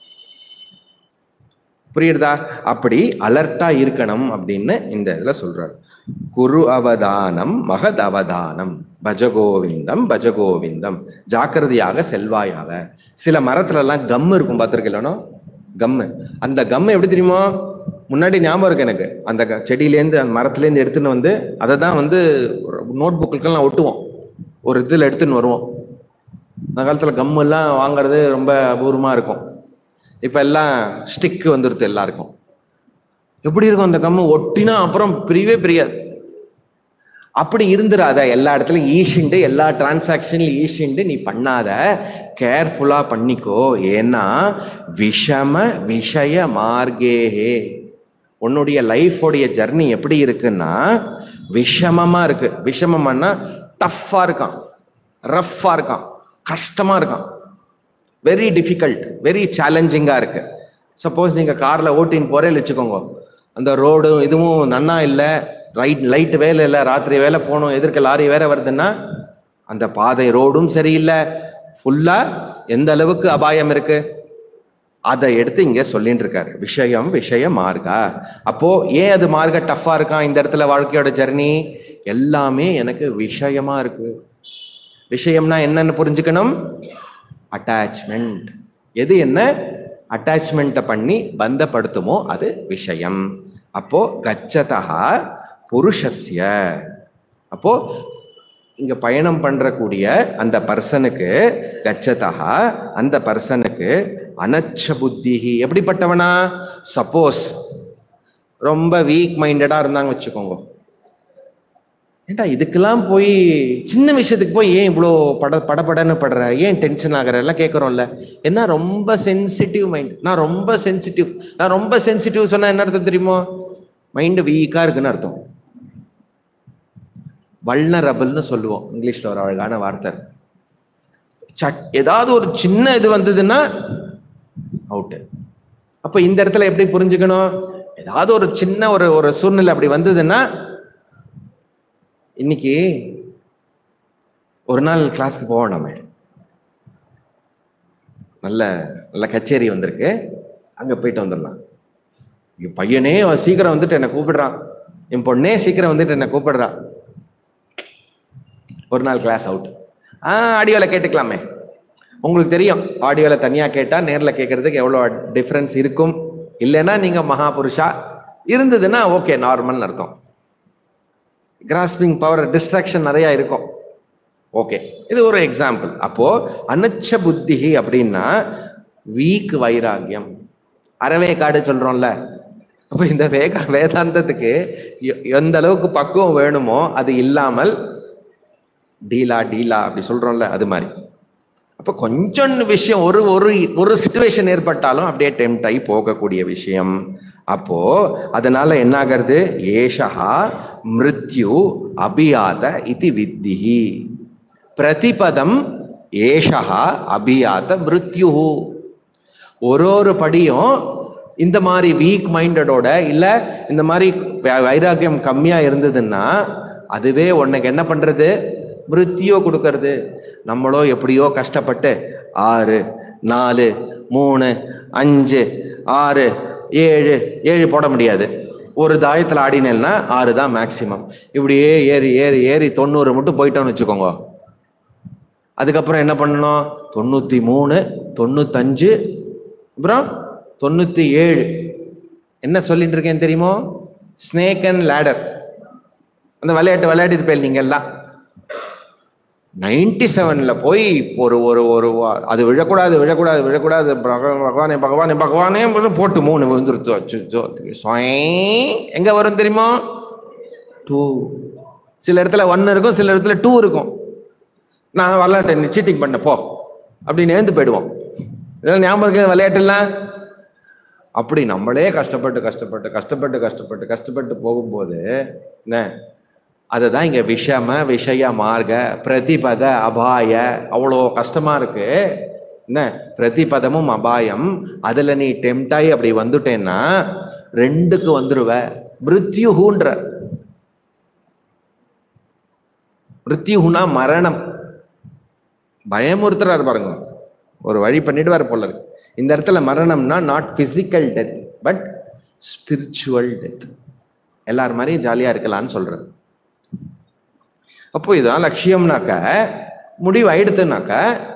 புரியுறதா அப்படி அலர்ட்டா இருக்கணும் அப்படின்னு இந்த இதுல சொல்றாரு குரு அவதானம் மகத் அவதானம் பஜகோவிந்தம் பஜகோவிந்தம் ஜாக்கிரதையாக செல்வாயாக சில மரத்துல எல்லாம் கம் இருக்கும் பார்த்துருக்கலனோ கம்மு அந்த கம் எப்படி தெரியுமா முன்னாடி ஞாபகம் இருக்கு எனக்கு அந்த க- செடியிலேருந்து அந்த மரத்துலேருந்து எடுத்துன்னு வந்து அதை தான் வந்து நோட் புக்குக்கெல்லாம் ஒட்டுவோம் ஒரு இதில் எடுத்துன்னு வருவோம் அந்த காலத்தில் கம் எல்லாம் வாங்குறது ரொம்ப அபூர்வமாக இருக்கும் இப்போ எல்லாம் ஸ்டிக்கு வந்துருது எல்லாருக்கும் எப்படி இருக்கும் அந்த கம்மு ஒட்டினா அப்புறம் பிரியவே பிரியாது அப்படி இருந்துராத எல்லா இடத்துலையும் ஈஷிண்டு எல்லா டிரான்சாக்ஷன்லையும் ஈஷிண்டு நீ பண்ணாத கேர்ஃபுல்லா பண்ணிக்கோ ஏன்னா விஷம விஷய மார்கேஹே உன்னுடைய லைஃபோடைய ஜர்னி எப்படி இருக்குன்னா விஷமமா இருக்கு விஷமம்னா டஃப்பா இருக்கான் ரஃப்பா இருக்கான் கஷ்டமா இருக்கான் வெரி டிஃபிகல்ட் வெரி சேலஞ்சிங்காக இருக்கு சப்போஸ் நீங்கள் காரில் ஓட்டின்னு போகிறேன்னு வச்சுக்கோங்க அந்த ரோடு இதுவும் நன்னா இல்லை ரைட் லைட் வேலை இல்லை ராத்திரி வேலை போகணும் எதிர்க்க லாரி வேற வருதுன்னா அந்த பாதை ரோடும் சரியில்லை ஃபுல்லாக எந்த அளவுக்கு அபாயம் இருக்கு அதை எடுத்து இங்கே சொல்லிட்டு இருக்காரு விஷயம் விஷய மார்கா அப்போ ஏன் அது மார்க்க டஃப்பா இருக்கான் இந்த இடத்துல வாழ்க்கையோட ஜர்னி எல்லாமே எனக்கு விஷயமா இருக்கு விஷயம்னா என்னன்னு புரிஞ்சுக்கணும் அட்டாச்மெண்ட் எது என்ன அட்டாச்மெண்ட்டை பண்ணி பந்தப்படுத்துமோ அது விஷயம் அப்போ கச்சதா புருஷஸ்ய அப்போ இங்க பயணம் பண்றக்கூடிய அந்த பர்சனுக்கு கச்சதா அந்த பர்சனுக்கு அனச்ச புத்திஹி எப்படிப்பட்டவனா சப்போஸ் ரொம்ப வீக் மைண்டடா இருந்தாங்க வச்சுக்கோங்க ஏண்டா இதுக்கெல்லாம் போய் சின்ன விஷயத்துக்கு போய் ஏன் இவ்வளோ பட படபடன்னு படுற ஏன் டென்ஷன் ஆகுற எல்லாம் கேட்குறோம்ல என்ன ரொம்ப சென்சிட்டிவ் மைண்ட் நான் ரொம்ப சென்சிட்டிவ் நான் ரொம்ப சென்சிட்டிவ் சொன்னா என்ன அர்த்தம் தெரியுமோ மைண்டு வீக்கா இருக்குன்னு அர்த்தம் வல்னரபிள்னு சொல்லுவோம் இங்கிலீஷ்ல ஒரு அழகான வார்த்தை இருக்கு. சட் ஏதாவது ஒரு சின்ன இது வந்ததுன்னா அவுட்டு அப்போ இந்த இடத்துல எப்படி புரிஞ்சுக்கணும் ஏதாவது ஒரு சின்ன ஒரு ஒரு சூழ்நிலை அப்படி வந்ததுன்னா இன்னைக்கு ஒரு நாள் கிளாஸ்க்கு போவோம் நம்ம நல்ல நல்ல கச்சேரி வந்திருக்கு அங்க போயிட்டு வந்துடலாம் என் பையனே அவன் சீக்கிரம் வந்துட்டு என்னை கூப்பிடுறான் என் பொண்ணே சீக்கிரம் வந்துட்டு என்னை கூப்பிடுறான் ஒரு நாள் கிளாஸ் அவுட் ஆ ஆடியோவில் கேட்டுக்கலாமே உங்களுக்கு தெரியும் ஆடியோவில் தனியாக கேட்டால் நேரில் கேட்கறதுக்கு எவ்வளோ டிஃப்ரென்ஸ் இருக்கும் இல்லைன்னா நீங்கள் மகாபுருஷா இருந்ததுன்னா ஓகே நார்மல்னு அர்த்தம் கிராஸ்பிங் பவர் டிஸ்ட்ராக்ஷன் நிறையா இருக்கும் ஓகே இது ஒரு எக்ஸாம்பிள் அப்போ அனச்ச புத்தி அப்படின்னா வீக் வைராகியம் அறவே காடு சொல்றோம்ல அப்போ இந்த வேக வேதாந்தத்துக்கு எ- எந்த அளவுக்கு பக்குவம் வேணுமோ அது இல்லாமல் டீலா டீலா அப்படி சொல்றோம்ல அது மாதிரி அப்போ கொஞ்சம் விஷயம் ஒரு ஒரு ஒரு சுச்சுவேஷன் ஏற்பட்டாலும் அப்படியே டெம்ட் ஆகி போகக்கூடிய விஷயம் அப்போ அதனால என்ன ஆகிறது ஏஷா மிருத்யு அபியாத இது வித்திஹி பிரதிபதம் ஏஷா அபியாத மிருத்யு ஒரு ஒரு படியும் இந்த மாதிரி வீக் மைண்டடோட இல்ல இந்த மாதிரி வை- வைராக்கியம் கம்மியா இருந்ததுன்னா அதுவே உனக்கு என்ன பண்றது மிருத்தியோ கொடுக்கறது நம்மளோ எப்படியோ கஷ்டப்பட்டு ஆறு நாலு மூணு அஞ்சு ஆறு ஏழு ஏழு போட முடியாது ஒரு தாயத்தில் ஆடினேன்னா ஆறு தான் மேக்சிமம் இப்படியே ஏறி ஏறி ஏறி தொண்ணூறு மட்டும் போயிட்டோம்னு வச்சுக்கோங்க அதுக்கப்புறம் என்ன பண்ணணும் தொண்ணூற்றி மூணு தொண்ணூத்தஞ்சு அப்புறம் தொண்ணூற்றி ஏழு என்ன சொல்லிட்டு இருக்கேன் தெரியுமோ ஸ்னேக் அண்ட் லேடர் அந்த விளையாட்டு விளையாடிட்டு போய் நீங்க எல்லாம் நைன்டி செவன்ல போய் ஒரு ஒரு ஒரு வா- அது விழக்கூடாது விழக்கூடாது விழக்கூடாது பகவான் பகவானே பகவானே பகவானே அப்படின்னு போட்டு மூணு விழுந்துருச்சு அச்சோ எங்க வரும் தெரியுமா டூ சில இடத்துல ஒன் இருக்கும் சில இடத்துல டூ இருக்கும் நான் விளையாட்டேன் நீ சீட்டிங் பண்ண போ அப்படின்னு எழுந்து போயிடுவோம் இதெல்லாம் ஞாபகம் இருக்கு விளையாட்டுலாம் அப்படி நம்மளே கஷ்டப்பட்டு கஷ்டப்பட்டு கஷ்டப்பட்டு கஷ்டப்பட்டு கஷ்டப்பட்டு போகும்போது என்ன அதை தான் இங்கே விஷம விஷய மார்க்க பிரதிபத அபாய அவ்வளோ கஷ்டமா இருக்கு என்ன பிரதிபதமும் அபாயம் அதுல நீ டெம்டாய் அப்படி வந்துட்டேன்னா ரெண்டுக்கு வந்துருவ மிருத்யுஹூன்ற மிருத்யுஹுனா மரணம் பயமுறுத்துறாரு பாருங்க ஒரு வழி பண்ணிடுவார் போல இருக்கு இந்த இடத்துல மரணம்னா not physical death but spiritual death எல்லார் மாதிரியும் ஜாலியா இருக்கலாம்னு சொல்றது அப்போ இதான் லட்சியம்னாக்க முடிவு ஆயிடுத்துனாக்க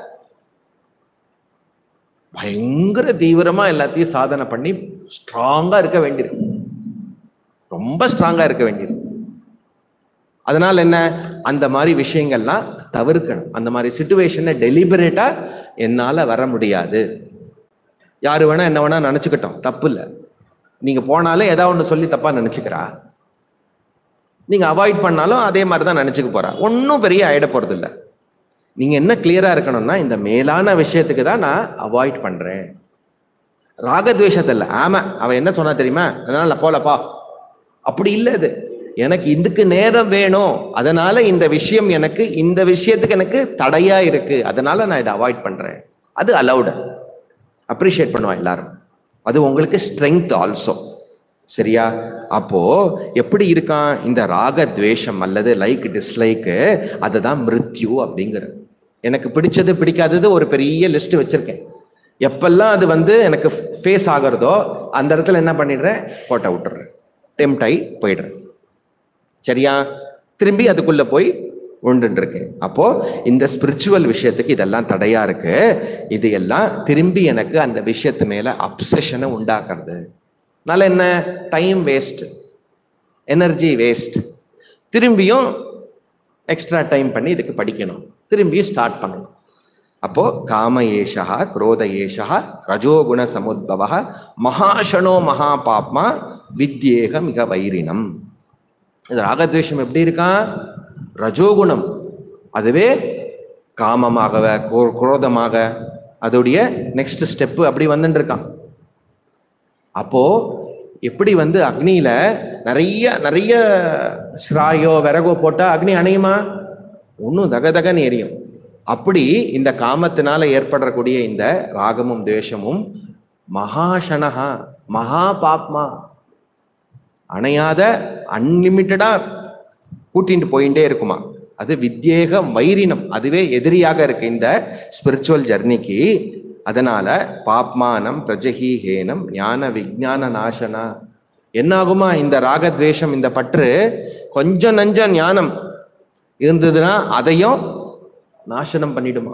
பயங்கர தீவிரமா எல்லாத்தையும் சாதனை பண்ணி ஸ்ட்ராங்கா இருக்க வேண்டியிருக்கு ரொம்ப ஸ்ட்ராங்கா இருக்க வேண்டியிருக்கு அதனால என்ன அந்த மாதிரி விஷயங்கள்லாம் தவிர்க்கணும் அந்த மாதிரி சுச்சுவேஷனை டெலிபரேட்டா என்னால வர முடியாது யாரு வேணா என்ன வேணா நினைச்சுக்கிட்டோம் தப்பு இல்லை நீங்க போனாலும் ஏதாவது ஒன்று சொல்லி தப்பா நினைச்சுக்கிறா நீங்க அவாய்ட் பண்ணாலும் அதே மாதிரி தான் நினைச்சுக்க போறா ஒன்றும் பெரிய ஆயிட போறது இல்ல நீங்க என்ன கிளியரா இருக்கணும்னா இந்த மேலான விஷயத்துக்கு தான் நான் அவாய்ட் பண்றேன் ராகத்வேஷத்தை இல்லை ஆமா அவன் என்ன சொன்னா தெரியுமா அதனால நான் போலப்பா அப்படி இல்லை இது எனக்கு இதுக்கு நேரம் வேணும் அதனால இந்த விஷயம் எனக்கு இந்த விஷயத்துக்கு எனக்கு தடையா இருக்கு அதனால நான் இதை அவாய்ட் பண்றேன் அது அலௌடு அப்ரிஷியேட் பண்ணுவான் எல்லாரும் அது உங்களுக்கு ஸ்ட்ரென்த் ஆல்சோ சரியா அப்போ எப்படி இருக்கான் இந்த ராக துவேஷம் அல்லது லைக் டிஸ்லைக்கு அதுதான் மிருத்யு அப்படிங்கிறது எனக்கு பிடிச்சது பிடிக்காதது ஒரு பெரிய லிஸ்ட் வச்சிருக்கேன் எப்பெல்லாம் அது வந்து எனக்கு ஃபேஸ் ஆகிறதோ அந்த இடத்துல என்ன பண்ணிடுறேன் போட்ட விட்டுறேன் டெம்ட் ஆகி போயிடுறேன் சரியா திரும்பி அதுக்குள்ள போய் உண்டுன்னு இருக்கு அப்போ இந்த ஸ்பிரிச்சுவல் விஷயத்துக்கு இதெல்லாம் தடையா இருக்கு இது எல்லாம் திரும்பி எனக்கு அந்த விஷயத்து மேல அப்சஷனை உண்டாக்குறது அதனால என்ன டைம் வேஸ்ட் எனர்ஜி வேஸ்ட் திரும்பியும் எக்ஸ்ட்ரா டைம் பண்ணி இதுக்கு படிக்கணும் திரும்பியும் ஸ்டார்ட் பண்ணணும் அப்போ காம ஏஷா குரோத ஏஷா ரஜோகுண சமுத்பவ மகாஷனோ மகா பாப்மா வித்யேக மிக வைரினம் இது ராகத்வேஷம் எப்படி இருக்கான் ரஜோகுணம் அதுவே காமமாக குரோ- குரோதமாக அதோடைய நெக்ஸ்ட் ஸ்டெப்பு அப்படி வந்துட்டு இருக்கான் அப்போ எப்படி வந்து அக்னியில நிறைய நிறைய ஸ்ராயோ விறகோ போட்டா அக்னி அணையுமா ஒன்றும் தக தகன்னு எரியும் அப்படி இந்த காமத்தினால ஏற்படக்கூடிய இந்த ராகமும் துவேஷமும் மகாஷனஹா மகா பாப்மா அணையாத அன்லிமிட்டடா கூட்டிட்டு போயிட்டே இருக்குமா அது வித்யேக வைரினம் அதுவே எதிரியாக இருக்கு இந்த ஸ்பிரிச்சுவல் ஜர்னிக்கு அதனால பாப்மானம் பிரஜகி ஹேனம் ஞான விஜான நாசனா என்னாகுமா இந்த ராகத்வேஷம் இந்த பற்று கொஞ்சம் நஞ்சம் ஞானம் இருந்ததுன்னா அதையும் நாசனம் பண்ணிடுமா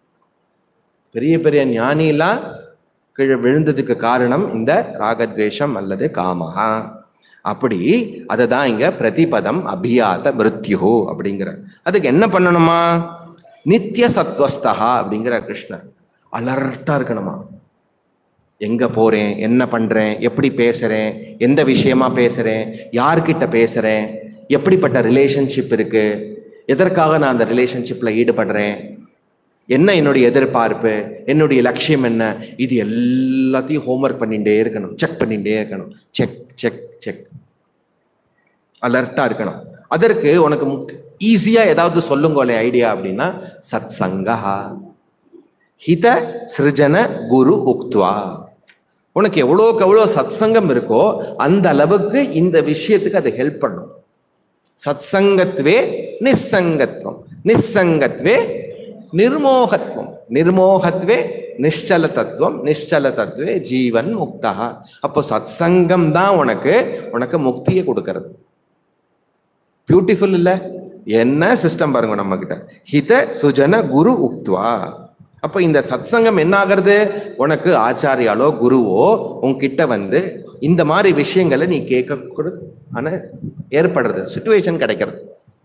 பெரிய பெரிய ஞானிலாம் கீழே விழுந்ததுக்கு காரணம் இந்த ராகத்வேஷம் அல்லது காமஹா அப்படி அதை தான் இங்க பிரதிபதம் அபியாத மிருத்யு அப்படிங்கிற அதுக்கு என்ன பண்ணணுமா நித்திய சத்வஸ்தா அப்படிங்கிற கிருஷ்ணர் அலர்ட்டா இருக்கணுமா எங்க போறேன் என்ன பண்றேன் எப்படி பேசுறேன் எந்த விஷயமா பேசுறேன் யார்கிட்ட பேசுறேன் எப்படிப்பட்ட ரிலேஷன்ஷிப் இருக்கு எதற்காக நான் அந்த ரிலேஷன்ஷிப்ல ஈடுபடுறேன் என்ன என்னுடைய எதிர்பார்ப்பு என்னுடைய லட்சியம் என்ன இது எல்லாத்தையும் ஹோம்ஒர்க் பண்ணிட்டே இருக்கணும் செக் பண்ணிட்டே இருக்கணும் செக் செக் செக் அலர்ட்டா இருக்கணும் அதற்கு உனக்கு ஈஸியா ஏதாவது சொல்லுங்களே ஐடியா அப்படின்னா சத் சங்கா ஹித சிருஜன குரு உக்துவா உனக்கு எவ்வளோக்கு எவ்வளோ சத்சங்கம் இருக்கோ அந்த அளவுக்கு இந்த விஷயத்துக்கு அது ஹெல்ப் பண்ணும் சத்சங்கத்வே நிஸ்ஸங்கத்வம் நிஸ்ஸங்கத்வே நிர்மோகத்வம் நிர்மோகத்வே நிಶ್ಚಲ தத்துவம் நிಶ್ಚல தத்துவே ஜீவன் முக்தா அப்போ சத்சங்கம் தான் உனக்கு உனக்கு முக்தியை கொடுக்கறது பியூட்டிஃபுல் இல்ல என்ன சிஸ்டம் பாருங்க நம்ம கிட்ட ஹித சுஜன குரு உக்துவா அப்போ இந்த சத்சங்கம் என்ன ஆகிறது உனக்கு ஆச்சாரியாலோ குருவோ உன்கிட்ட வந்து இந்த மாதிரி விஷயங்களை நீ கேட்க ஆனா ஏற்படுறது சுச்சுவேஷன் கிடைக்கிறது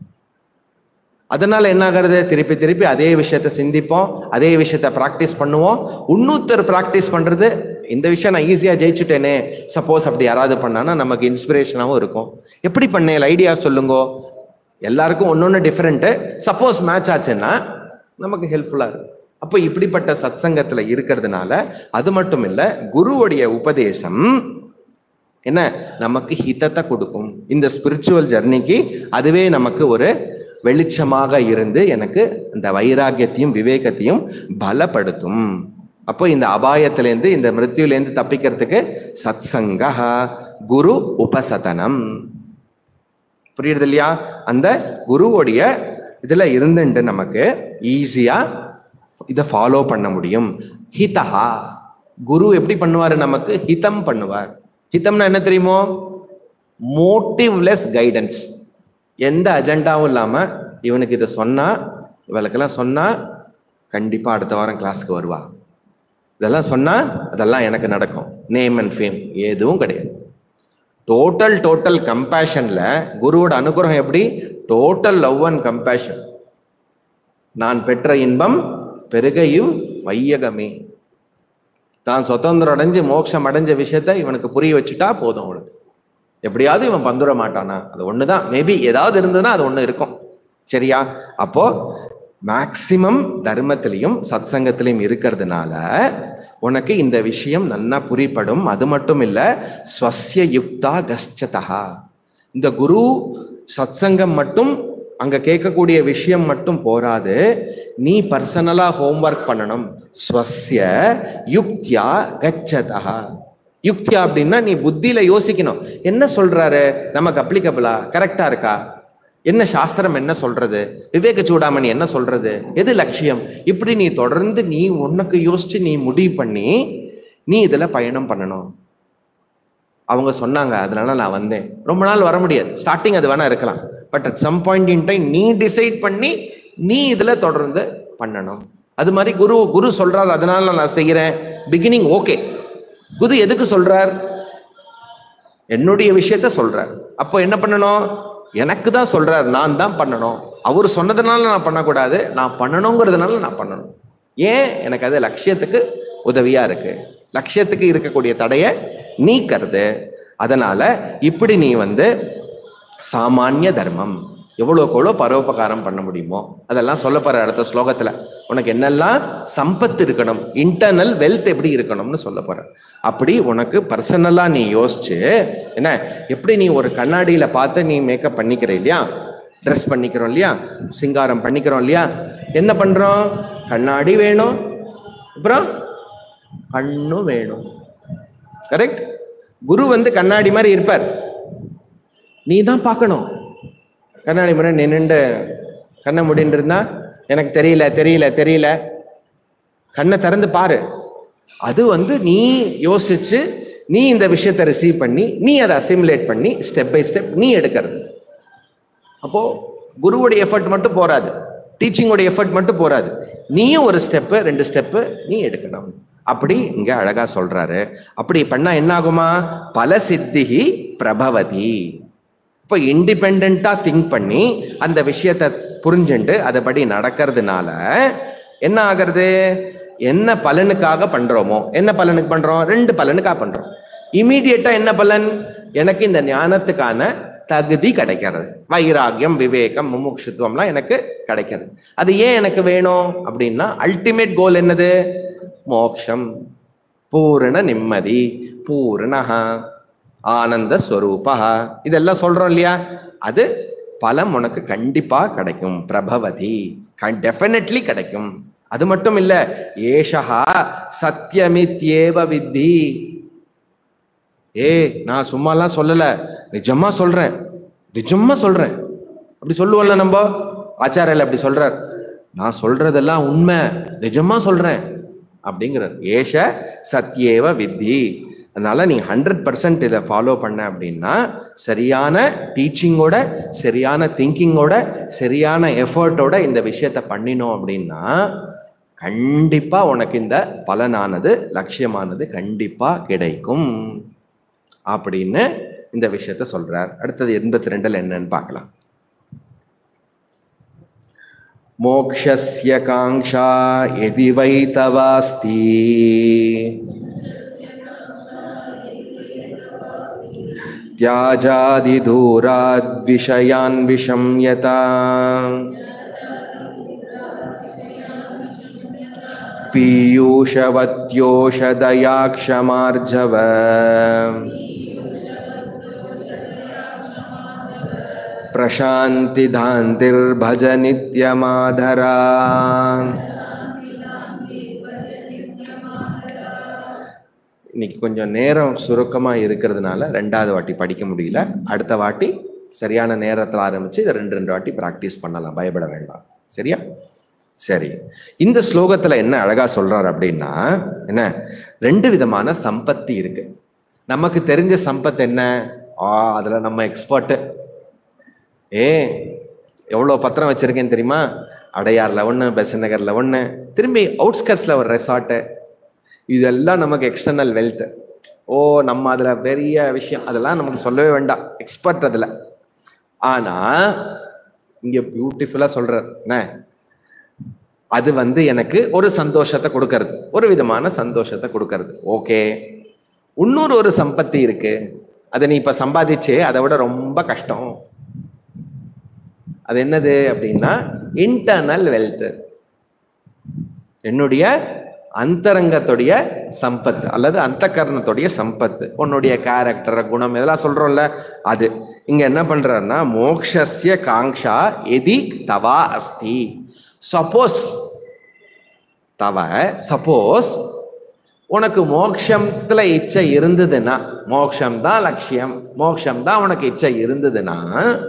அதனால என்ன ஆகிறது திருப்பி திருப்பி அதே விஷயத்த சிந்திப்போம் அதே விஷயத்த ப்ராக்டிஸ் பண்ணுவோம் இன்னொருத்தர் ப்ராக்டிஸ் பண்றது இந்த விஷயம் நான் ஈஸியா ஜெயிச்சுட்டேனே சப்போஸ் அப்படி யாராவது பண்ணானா நமக்கு இன்ஸ்பிரேஷனாகவும் இருக்கும் எப்படி பண்ணேன் ஐடியா சொல்லுங்க எல்லாருக்கும் ஒன்னொன்னு டிஃப்ரெண்ட்டு சப்போஸ் மேட்ச் ஆச்சுன்னா நமக்கு ஹெல்ப்ஃபுல்லா இருக்கும் அப்போ இப்படிப்பட்ட சத்சங்கத்துல இருக்கிறதுனால அது மட்டும் இல்ல குருவுடைய உபதேசம் என்ன நமக்கு ஹிதத்தை கொடுக்கும் இந்த ஸ்பிரிச்சுவல் ஜர்னிக்கு அதுவே நமக்கு ஒரு வெளிச்சமாக இருந்து எனக்கு இந்த வைராக்கியத்தையும் விவேகத்தையும் பலப்படுத்தும் அப்போ இந்த அபாயத்திலேருந்து இந்த மிருத்யுலேருந்து தப்பிக்கிறதுக்கு சத்சங்கா குரு உபசதனம் புரியுறது இல்லையா அந்த குருவுடைய இதுல இருந்துட்டு நமக்கு ஈஸியா இதை ஃபாலோ பண்ண முடியும் ஹிதஹா குரு எப்படி பண்ணுவார் நமக்கு ஹிதம் பண்ணுவார் ஹிதம்னா என்ன தெரியுமோ மோட்டிவ்லெஸ் கைடன்ஸ் எந்த அஜெண்டாவும் இல்லாமல் இவனுக்கு இதை சொன்னா இவளுக்கெல்லாம் சொன்னா கண்டிப்பா அடுத்த வாரம் கிளாஸ்க்கு வருவா இதெல்லாம் சொன்னா அதெல்லாம் எனக்கு நடக்கும் நேம் அண்ட் ஃபேம் எதுவும் கிடையாது டோட்டல் டோட்டல் கம்பேஷன்ல குருவோட அனுகிரகம் எப்படி டோட்டல் லவ் அண்ட் கம்பேஷன் நான் பெற்ற இன்பம் பெருகையும் வையகமே தான் சுதந்திரம் அடைஞ்சு மோட்சம் அடைஞ்ச விஷயத்த இவனுக்கு புரிய வச்சுட்டா போதும் அவனுக்கு எப்படியாவது இவன் பந்துட மாட்டானா அது ஒண்ணுதான் மேபி ஏதாவது இருந்ததுன்னா அது ஒண்ணு இருக்கும் சரியா அப்போ மேக்சிமம் தர்மத்திலையும் சத்சங்கத்திலையும் இருக்கிறதுனால உனக்கு இந்த விஷயம் நன்னா புரிப்படும் அது மட்டும் இல்ல ஸ்வசிய யுக்தா கஷ்டதா இந்த குரு சத்சங்கம் மட்டும் அங்க கேட்கக்கூடிய விஷயம் மட்டும் போராது நீ பர்சனலா ஹோம்ஒர்க் பண்ணணும் ஸ்வசிய யுக்தியா கச்சதா யுக்தியா அப்படின்னா நீ புத்தியில யோசிக்கணும் என்ன சொல்றாரு நமக்கு அப்ளிகபிளா கரெக்டா இருக்கா என்ன சாஸ்திரம் என்ன சொல்றது விவேக சூடாமணி என்ன சொல்றது எது லட்சியம் இப்படி நீ தொடர்ந்து நீ உனக்கு யோசிச்சு நீ முடிவு பண்ணி நீ இதுல பயணம் பண்ணணும் அவங்க சொன்னாங்க அதனால நான் வந்தேன் ரொம்ப நாள் வர முடியாது ஸ்டார்டிங் அது வேணா இருக்கலாம் but at some point in time நீ டிசைட் பண்ணி நீ இதுல தொடர்ந்து பண்ணணும் அது மாதிரி குரு குரு சொல்றாரு அதனால நான் செய்கிறேன் பிகினிங் ஓகே குரு எதுக்கு சொல்றார் என்னுடைய விஷயத்த சொல்றார் அப்போ என்ன பண்ணணும் எனக்கு தான் சொல்றார் நான் தான் பண்ணணும் அவர் சொன்னதுனால நான் பண்ணக்கூடாது நான் பண்ணணுங்கிறதுனால நான் பண்ணணும் ஏன் எனக்கு அது லட்சியத்துக்கு உதவியா இருக்கு லட்சியத்துக்கு இருக்கக்கூடிய தடையை நீக்கிறது அதனால இப்படி நீ வந்து சாமானிய தர்மம் எவ்வளோக்கு எவ்வளோ பரோபகாரம் பண்ண முடியுமோ அதெல்லாம் சொல்ல போற அடுத்த ஸ்லோகத்துல உனக்கு என்னெல்லாம் சம்பத்து இருக்கணும் இன்டர்னல் வெல்த் எப்படி இருக்கணும்னு சொல்ல போற அப்படி உனக்கு பர்சனலா நீ யோசிச்சு என்ன எப்படி நீ ஒரு கண்ணாடியில பார்த்து நீ மேக்கப் பண்ணிக்கிற இல்லையா ட்ரெஸ் பண்ணிக்கிறோம் இல்லையா சிங்காரம் பண்ணிக்கிறோம் இல்லையா என்ன பண்றோம் கண்ணாடி வேணும் அப்புறம் கண்ணும் வேணும் கரெக்ட் குரு வந்து கண்ணாடி மாதிரி இருப்பார் நீ தான் பார்க்கணும் கண்ணாடி முன்னாடி நின்னுண்டு கண்ணை முடின்னு இருந்தா எனக்கு தெரியல தெரியல தெரியல கண்ணை திறந்து பாரு அது வந்து நீ யோசிச்சு நீ இந்த விஷயத்தை ரிசீவ் பண்ணி நீ அதை அசிமுலேட் பண்ணி ஸ்டெப் பை ஸ்டெப் நீ எடுக்கிறது அப்போ குருவுடைய எஃபர்ட் மட்டும் போராது டீச்சிங்கோட எஃபர்ட் மட்டும் போராது நீயும் ஒரு ஸ்டெப்பு ரெண்டு ஸ்டெப்பு நீ எடுக்கணும் அப்படி இங்க அழகா சொல்றாரு அப்படி பண்ணா என்ன ஆகுமா பல சித்திகி பிரபவதி இப்போ இண்டிபெண்டா திங்க் பண்ணி அந்த விஷயத்தை புரிஞ்சுண்டு அதுபடி நடக்கிறதுனால என்ன ஆகிறது என்ன பலனுக்காக பண்றோமோ என்ன பலனுக்கு பண்றோம் ரெண்டு பலனுக்காக பண்றோம் இமீடியட்டா என்ன பலன் எனக்கு இந்த ஞானத்துக்கான தகுதி கிடைக்கிறது வைராகியம் விவேகம் முமுட்சுத்துவம்லாம் எனக்கு கிடைக்கிறது அது ஏன் எனக்கு வேணும் அப்படின்னா அல்டிமேட் கோல் என்னது மோக்ஷம் பூரண நிம்மதி பூரணஹா ஆனந்த ஸ்வரூபா இதெல்லாம் சொல்றோம் இல்லையா அது பலம் உனக்கு கண்டிப்பா கிடைக்கும் பிரபவதி டெஃபினெட்லி கிடைக்கும் அது மட்டும் இல்ல ஏஷா சத்தியமித்யேவ வித்தி ஏ நான் சும்மாலாம் சொல்லல நிஜமா சொல்றேன் நிஜமா சொல்றேன் அப்படி சொல்லுவோம்ல நம்ம ஆச்சாரியில் அப்படி சொல்றார் நான் சொல்றதெல்லாம் உண்மை நிஜமா சொல்றேன் அப்படிங்கிறார் ஏஷ சத்தியேவ வித்தி அதனால நீ ஹண்ட்ரட் பர்சன்ட் இதை ஃபாலோ பண்ண அப்படின்னா சரியான டீச்சிங்கோட சரியான திங்கிங்கோட சரியான எஃபர்ட்டோட இந்த விஷயத்த பண்ணினோம் அப்படின்னா கண்டிப்பா உனக்கு இந்த பலனானது லட்சியமானது கண்டிப்பா கிடைக்கும் அப்படின்னு இந்த விஷயத்த சொல்றார் அடுத்தது எண்பத்தி ரெண்டுல என்னன்னு பார்க்கலாம் மோக்ஷஸ்ய காங்ஷா எதி வை தவாஸ்தி त्याजादिदूराद्विषयान् विशम्यता पीयूषवत्योषदया क्षमार्जव प्रशान्तिधान्तिर्भज नित्यमाधरा இன்னைக்கு கொஞ்சம் நேரம் சுருக்கமாக இருக்கிறதுனால ரெண்டாவது வாட்டி படிக்க முடியல அடுத்த வாட்டி சரியான நேரத்தில் ஆரம்பித்து இதை ரெண்டு ரெண்டு வாட்டி ப்ராக்டிஸ் பண்ணலாம் பயப்பட வேண்டாம் சரியா சரி இந்த ஸ்லோகத்தில் என்ன அழகாக சொல்கிறார் அப்படின்னா என்ன ரெண்டு விதமான சம்பத்தி இருக்கு நமக்கு தெரிஞ்ச சம்பத் என்ன ஆ அதில் நம்ம எக்ஸ்பர்ட்டு ஏ எவ்வளோ பத்திரம் வச்சுருக்கேன்னு தெரியுமா அடையாரில் ஒன்று பெசன் நகரில் ஒன்று திரும்பி அவுட்ஸ்கட்ஸில் ஒரு ரெசார்ட்டு இதெல்லாம் நமக்கு எக்ஸ்டர்னல் வெல்த் ஓ நம்ம அதில் பெரிய விஷயம் அதெல்லாம் நமக்கு சொல்லவே வேண்டாம் எக்ஸ்பர்ட் அதில் ஆனால் இங்கே பியூட்டிஃபுல்லாக சொல்கிறார் என்ன அது வந்து எனக்கு ஒரு சந்தோஷத்தை கொடுக்கறது ஒரு விதமான சந்தோஷத்தை கொடுக்கறது ஓகே இன்னொரு ஒரு சம்பத்தி இருக்கு அதை நீ இப்போ சம்பாதிச்சு அதை விட ரொம்ப கஷ்டம் அது என்னது அப்படின்னா இன்டர்னல் வெல்த் என்னுடைய அந்தரங்கத்துடைய சம்பத் அல்லது அந்த கரணத்துடைய சம்பத்து உன்னுடைய கேரக்டர் குணம் இதெல்லாம் சொல்றோம்ல அது இங்க என்ன பண்றாருன்னா மோக்ஷஸ்ய காங்ஷா எதி தவா அஸ்தி சப்போஸ் தவ சப்போஸ் உனக்கு மோக்ஷத்துல இச்சை இருந்ததுன்னா மோக்ஷம் தான் லட்சியம் மோக்ஷம் தான் உனக்கு இச்சை இருந்ததுன்னா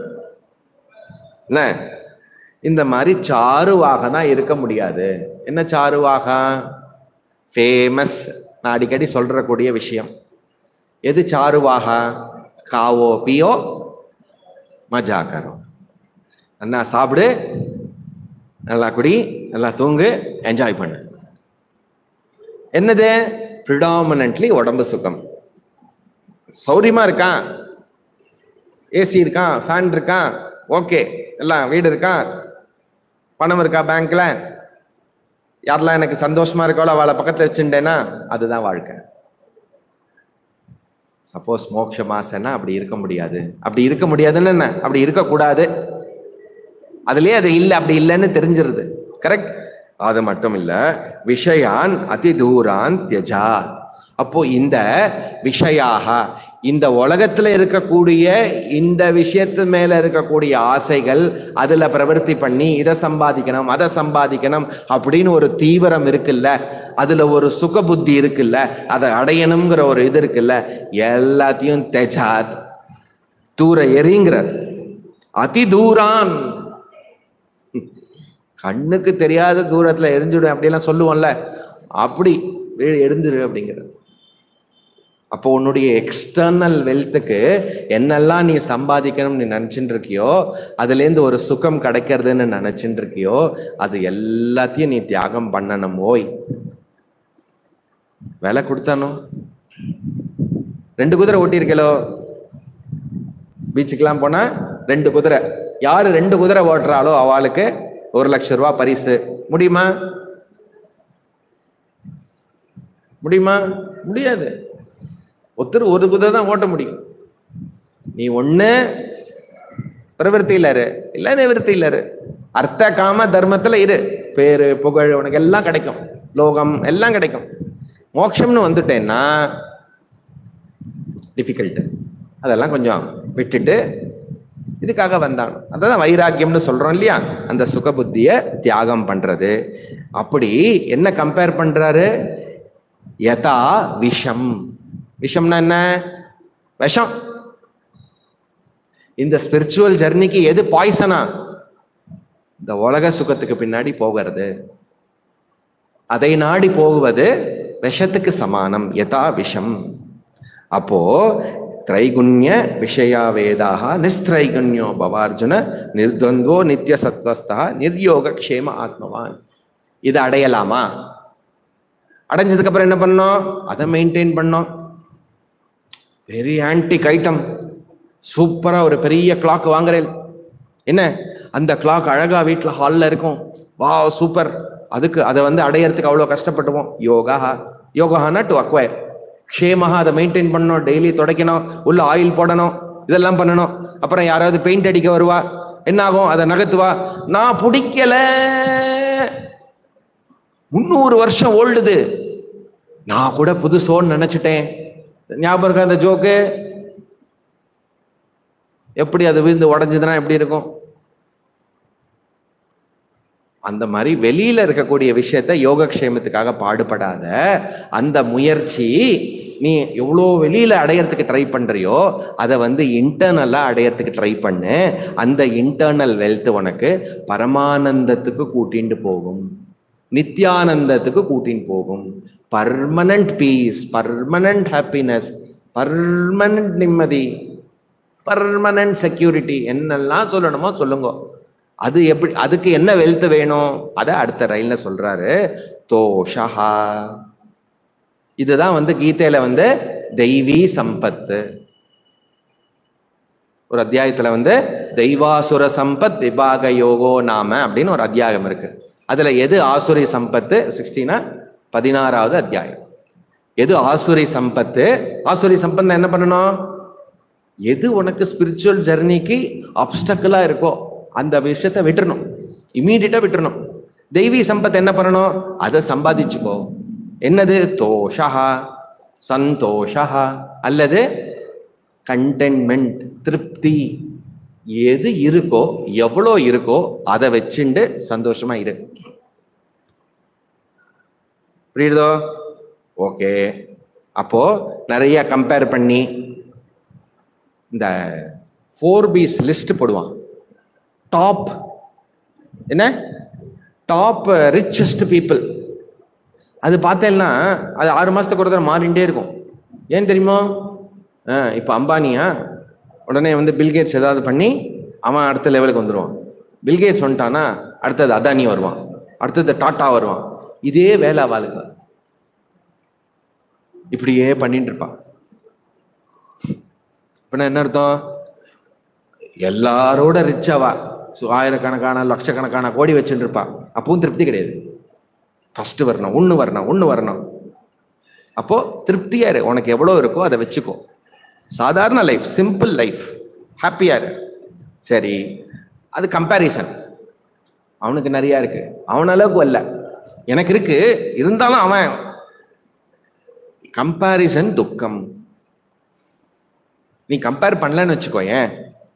என்ன இந்த மாதிரி சாருவாகனா இருக்க முடியாது என்ன சாருவாகா ஃபேமஸ் நான் அடிக்கடி சொல்றக்கூடிய விஷயம் எது சாருவாகா காவோ பியோ மஜா கரோ நல்லா சாப்பிடு நல்லா குடி நல்லா தூங்கு என்ஜாய் பண்ணு என்னது ப்ரிடாமினன்ட்லி உடம்பு சுகம் சௌரியமா இருக்கான் ஏசி இருக்கான் ஃபேன் இருக்கான் ஓகே எல்லாம் வீடு இருக்கா பணம் இருக்கா பேங்க்ல யாரெல்லாம் எனக்கு சந்தோஷமா இருக்காளோ அவளை பக்கத்துல வச்சுட்டேன்னா அதுதான் வாழ்க்கை சப்போஸ் மோட்ச மாசன்னா அப்படி இருக்க முடியாது அப்படி இருக்க முடியாதுன்னு என்ன அப்படி இருக்கக்கூடாது அதுலயே அது இல்லை அப்படி இல்லைன்னு தெரிஞ்சிருது கரெக்ட் அது மட்டும் இல்ல விஷயான் அதி தூரான் தியஜாத் அப்போ இந்த விஷயாக இந்த உலகத்துல இருக்கக்கூடிய இந்த விஷயத்து மேல இருக்கக்கூடிய ஆசைகள் அதுல பிரவர்த்தி பண்ணி இதை சம்பாதிக்கணும் அதை சம்பாதிக்கணும் அப்படின்னு ஒரு தீவிரம் இருக்குல்ல அதுல ஒரு சுக புத்தி இருக்குல்ல அதை அடையணுங்கிற ஒரு இது இருக்குல்ல எல்லாத்தையும் தெஜாத் தூர எறிங்கிறார் அதி தூரான் கண்ணுக்கு தெரியாத தூரத்துல எரிஞ்சுடும் அப்படியெல்லாம் சொல்லுவோம்ல அப்படி வீடு எழுந்துரு அப்படிங்கிறது அப்போ உன்னுடைய எக்ஸ்டர்னல் வெல்த்துக்கு என்னெல்லாம் நீ சம்பாதிக்கணும்னு நீ நினச்சிட்டு இருக்கியோ அதுலேருந்து ஒரு சுகம் கிடைக்கிறதுன்னு நினச்சிட்டு இருக்கியோ அது எல்லாத்தையும் நீ தியாகம் பண்ணணும் ஓய் விலை கொடுத்தானோ ரெண்டு குதிரை ஓட்டியிருக்கலோ பீச்சுக்கெல்லாம் போனா ரெண்டு குதிரை யாரு ரெண்டு குதிரை ஓட்டுறாளோ அவளுக்கு ஒரு லட்சம் ரூபாய் பரிசு முடியுமா முடியுமா முடியாது ஒருத்தர் ஒரு குதிரை தான் ஓட்ட முடியும் நீ ஒண்ணு பிரவருத்தியில இரு இல்ல நிவர்த்தியில இரு அர்த்த காம தர்மத்துல இரு பேரு புகழ் உனக்கு எல்லாம் கிடைக்கும் லோகம் எல்லாம் கிடைக்கும் மோட்சம்னு வந்துட்டேன்னா டிஃபிகல்ட் அதெல்லாம் கொஞ்சம் விட்டுட்டு இதுக்காக வந்தான் அதான் வைராக்கியம்னு சொல்றோம் இல்லையா அந்த சுக புத்திய தியாகம் பண்றது அப்படி என்ன கம்பேர் பண்றாரு யதா விஷம் விஷம்னா என்ன விஷம் இந்த ஸ்பிரிச்சுவல் ஜர்னிக்கு எது பாய்சனா இந்த உலக சுகத்துக்கு பின்னாடி போகிறது அதை நாடி போகுவது விஷத்துக்கு சமானம் யதா விஷம் அப்போ திரைகுண்ய விஷயா வேதாக நிஸ்திரைகுண்யோ பவார்ஜுன நிர்த்வந்தோ நித்திய சத்வஸ்தா நிர்யோக க்ஷேம ஆத்மவான் இதை அடையலாமா அடைஞ்சதுக்கு அப்புறம் என்ன பண்ணோம் அதை மெயின்டைன் பண்ணோம் வெரி ஆன்டிக் ஐட்டம் சூப்பரா ஒரு பெரிய கிளாக் வாங்குறேன் என்ன அந்த கிளாக் அழகா வீட்டில் ஹாலில் இருக்கும் வா சூப்பர் அதுக்கு அதை வந்து அடையறதுக்கு அவ்வளோ கஷ்டப்பட்டுவோம் யோகா யோகானா டு அக்வயர் க்ஷேமஹா அதை மெயின்டைன் பண்ணணும் டெய்லி துடைக்கணும் உள்ள ஆயில் போடணும் இதெல்லாம் பண்ணணும் அப்புறம் யாராவது பெயிண்ட் அடிக்க வருவா என்ன ஆகும் அதை நகர்த்துவா நான் பிடிக்கல முந்நூறு வருஷம் ஓல்டுது நான் கூட புதுசோன்னு நினைச்சிட்டேன் ஞாபகம் இருக்கா அந்த ஜோக்கு எப்படி அது விழுந்து உடஞ்சதுன்னா எப்படி இருக்கும் அந்த மாதிரி வெளியில இருக்கக்கூடிய விஷயத்த யோகக்ஷேமத்துக்காக பாடுபடாத அந்த முயற்சி நீ எவ்வளோ வெளியில அடையறதுக்கு ட்ரை பண்றியோ அதை வந்து இன்டர்னலா அடையறதுக்கு ட்ரை பண்ணு அந்த இன்டர்னல் வெல்த் உனக்கு பரமானந்தத்துக்கு கூட்டிட்டு போகும் நித்யானந்தத்துக்கு கூட்டின்னு போகும் permanent peace permanent happiness permanent நிம்மதி பர்மனன்ட் செக்யூரிட்டி என்னெல்லாம் சொல்லணுமோ சொல்லுங்க அது எப்படி அதுக்கு என்ன வெல்த் வேணும் அதை அடுத்த ரயில்ல சொல்றாரு தோஷா இதுதான் வந்து கீதையில வந்து தெய்வீ சம்பத்து ஒரு அத்தியாயத்துல வந்து தெய்வாசுர சம்பத் விபாக யோகோ நாம அப்படின்னு ஒரு அத்தியாயம் இருக்கு அதுல எது ஆசுரி சம்பத்து சிக்ஸ்டீனா பதினாறாவது அத்தியாயம் எது ஆசுரி சம்பத்து ஆசுரி சம்பத் என்ன பண்ணணும் எது உனக்கு ஸ்பிரிச்சுவல் ஜெர்னிக்கு அப்டக்கலா இருக்கோ அந்த விஷயத்தை விட்டுறணும் இமீடியட்டா விட்டுறணும் தெய்வீ சம்பத் என்ன பண்ணணும் அதை சம்பாதிச்சுக்கோ என்னது தோஷா சந்தோஷா அல்லது கண்டென்மெண்ட் திருப்தி எது இருக்கோ எவ்வளோ இருக்கோ அதை வச்சுண்டு சந்தோஷமா இரு புரியுதோ ஓகே அப்போ நிறைய கம்பேர் பண்ணி இந்த ஃபோர் பீஸ் லிஸ்ட் போடுவான் டாப் என்ன டாப் ரிச்சஸ்ட் பீப்புள் அது பார்த்தேன்னா அது ஆறு மாதத்துக்கு ஒரு தடவை மாறிண்டே இருக்கும் ஏன் தெரியுமா ஆ இப்போ அம்பானியா உடனே வந்து பில்கேட்ஸ் ஏதாவது பண்ணி அவன் அடுத்த லெவலுக்கு வந்துடுவான் பில்கேட்ஸ் வந்துட்டானா அடுத்தது அதானி வருவான் அடுத்தது டாட்டா வருவான் இதே வேலை அவளுக்கு இப்படியே பண்ணிட்டு இருப்பான் இப்போ என்ன அர்த்தம் எல்லாரோட ரிச்சாவா ஸோ ஆயிரக்கணக்கான லட்சக்கணக்கான கோடி வச்சுட்டு இருப்பா அப்பவும் திருப்தி கிடையாது ஃபர்ஸ்ட் வரணும் ஒன்று வரணும் ஒன்று வரணும் அப்போ திருப்தியா இரு உனக்கு எவ்வளோ இருக்கோ அதை வச்சுக்கோ சாதாரண லைஃப் சிம்பிள் லைஃப் ஹாப்பியா இரு சரி அது கம்பேரிசன் அவனுக்கு நிறைய இருக்கு அவன் அளவுக்கு வரல எனக்கு இருக்கு இருந்தாலும் அவன் கம்பாரிசன் துக்கம் நீ கம்பேர் பண்ணலன்னு வச்சுக்கோயேன்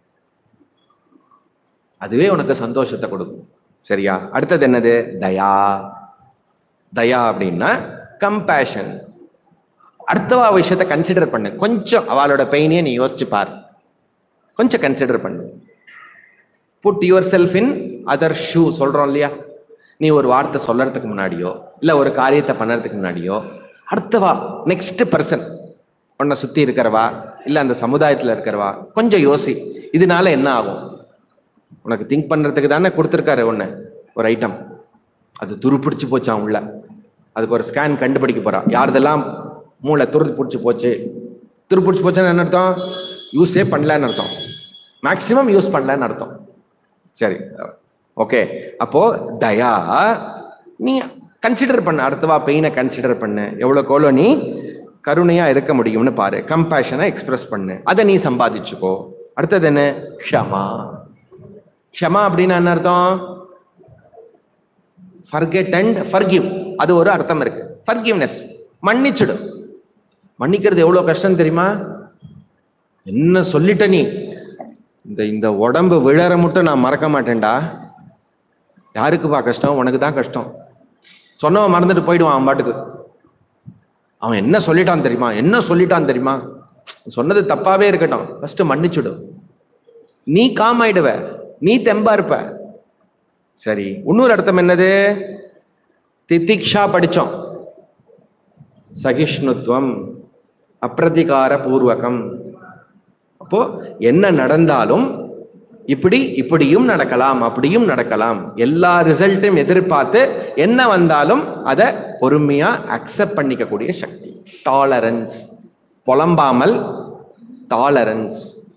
அதுவே உனக்கு சந்தோஷத்தை கொடுக்கும் சரியா அடுத்தது என்னது தயா தயா அப்படின்னா கம்பேஷன் அடுத்தவா விஷயத்தை கன்சிடர் பண்ணு கொஞ்சம் அவளோட பெயினையே நீ யோசிச்சு பார் கொஞ்சம் கன்சிடர் பண்ணு put yourself in other shoe சொல்றோம் இல்லையா நீ ஒரு வார்த்தை சொல்லறதுக்கு முன்னாடியோ இல்லை ஒரு காரியத்தை பண்ணுறதுக்கு முன்னாடியோ அடுத்தவா நெக்ஸ்ட் பர்சன் உன்னை சுற்றி இருக்கிறவா இல்லை அந்த சமுதாயத்தில் இருக்கிறவா கொஞ்சம் யோசி இதனால என்ன ஆகும் உனக்கு திங்க் பண்ணுறதுக்கு தானே கொடுத்துருக்காரு ஒன்று ஒரு ஐட்டம் அது துருப்பிடிச்சு போச்சான் உள்ள அதுக்கு ஒரு ஸ்கேன் கண்டுபிடிக்க போறா யார்தெல்லாம் மூளை துரு பிடிச்சி போச்சு துருப்பிடிச்சு போச்சுன்னு என்ன அர்த்தம் யூஸே பண்ணலன்னு அர்த்தம் மேக்சிமம் யூஸ் பண்ணலன்னு அர்த்தம் சரி ஓகே அப்போ தயா நீ கன்சிடர் பண்ணு அடுத்தவா பெயினை கன்சிடர் பண்ணு எவ்வளோக்கு எவ்வளோ நீ கருணையா இருக்க முடியும்னு பாரு கம்பேஷனை எக்ஸ்பிரஸ் பண்ணு அதை நீ சம்பாதிச்சுக்கோ அடுத்தது என்ன க்ஷமா க்ஷமா அப்படின்னா என்ன அர்த்தம் ஃபர்கெட் அண்ட் ஃபர்கிவ் அது ஒரு அர்த்தம் இருக்கு ஃபர்கிவ்னஸ் மன்னிச்சுடு மன்னிக்கிறது எவ்வளோ கஷ்டம் தெரியுமா என்ன சொல்லிட்ட நீ இந்த இந்த உடம்பு விழற மட்டும் நான் மறக்க மாட்டேன்டா யாருக்குப்பா கஷ்டம் உனக்கு தான் கஷ்டம் சொன்னவன் மறந்துட்டு போயிடுவான் அவன் பாட்டுக்கு அவன் என்ன சொல்லிட்டான் தெரியுமா என்ன சொல்லிட்டான் தெரியுமா சொன்னது தப்பாவே இருக்கட்டும் ஃபர்ஸ்ட் மன்னிச்சுடு நீ காம் ஆயிடுவ நீ தெம்பா இருப்ப சரி இன்னொரு அர்த்தம் என்னது திதிக்ஷா படிச்சோம் சகிஷ்ணுத்துவம் அப்பிரதிகார பூர்வகம் அப்போ என்ன நடந்தாலும் இப்படி இப்படியும் நடக்கலாம் அப்படியும் நடக்கலாம் எல்லா ரிசல்ட்டும் எதிர்பார்த்து என்ன வந்தாலும் அதை பொறுமையா அக்செப்ட் பண்ணிக்கக்கூடிய சக்தி டாலரன்ஸ் புலம்பாமல் டாலரன்ஸ்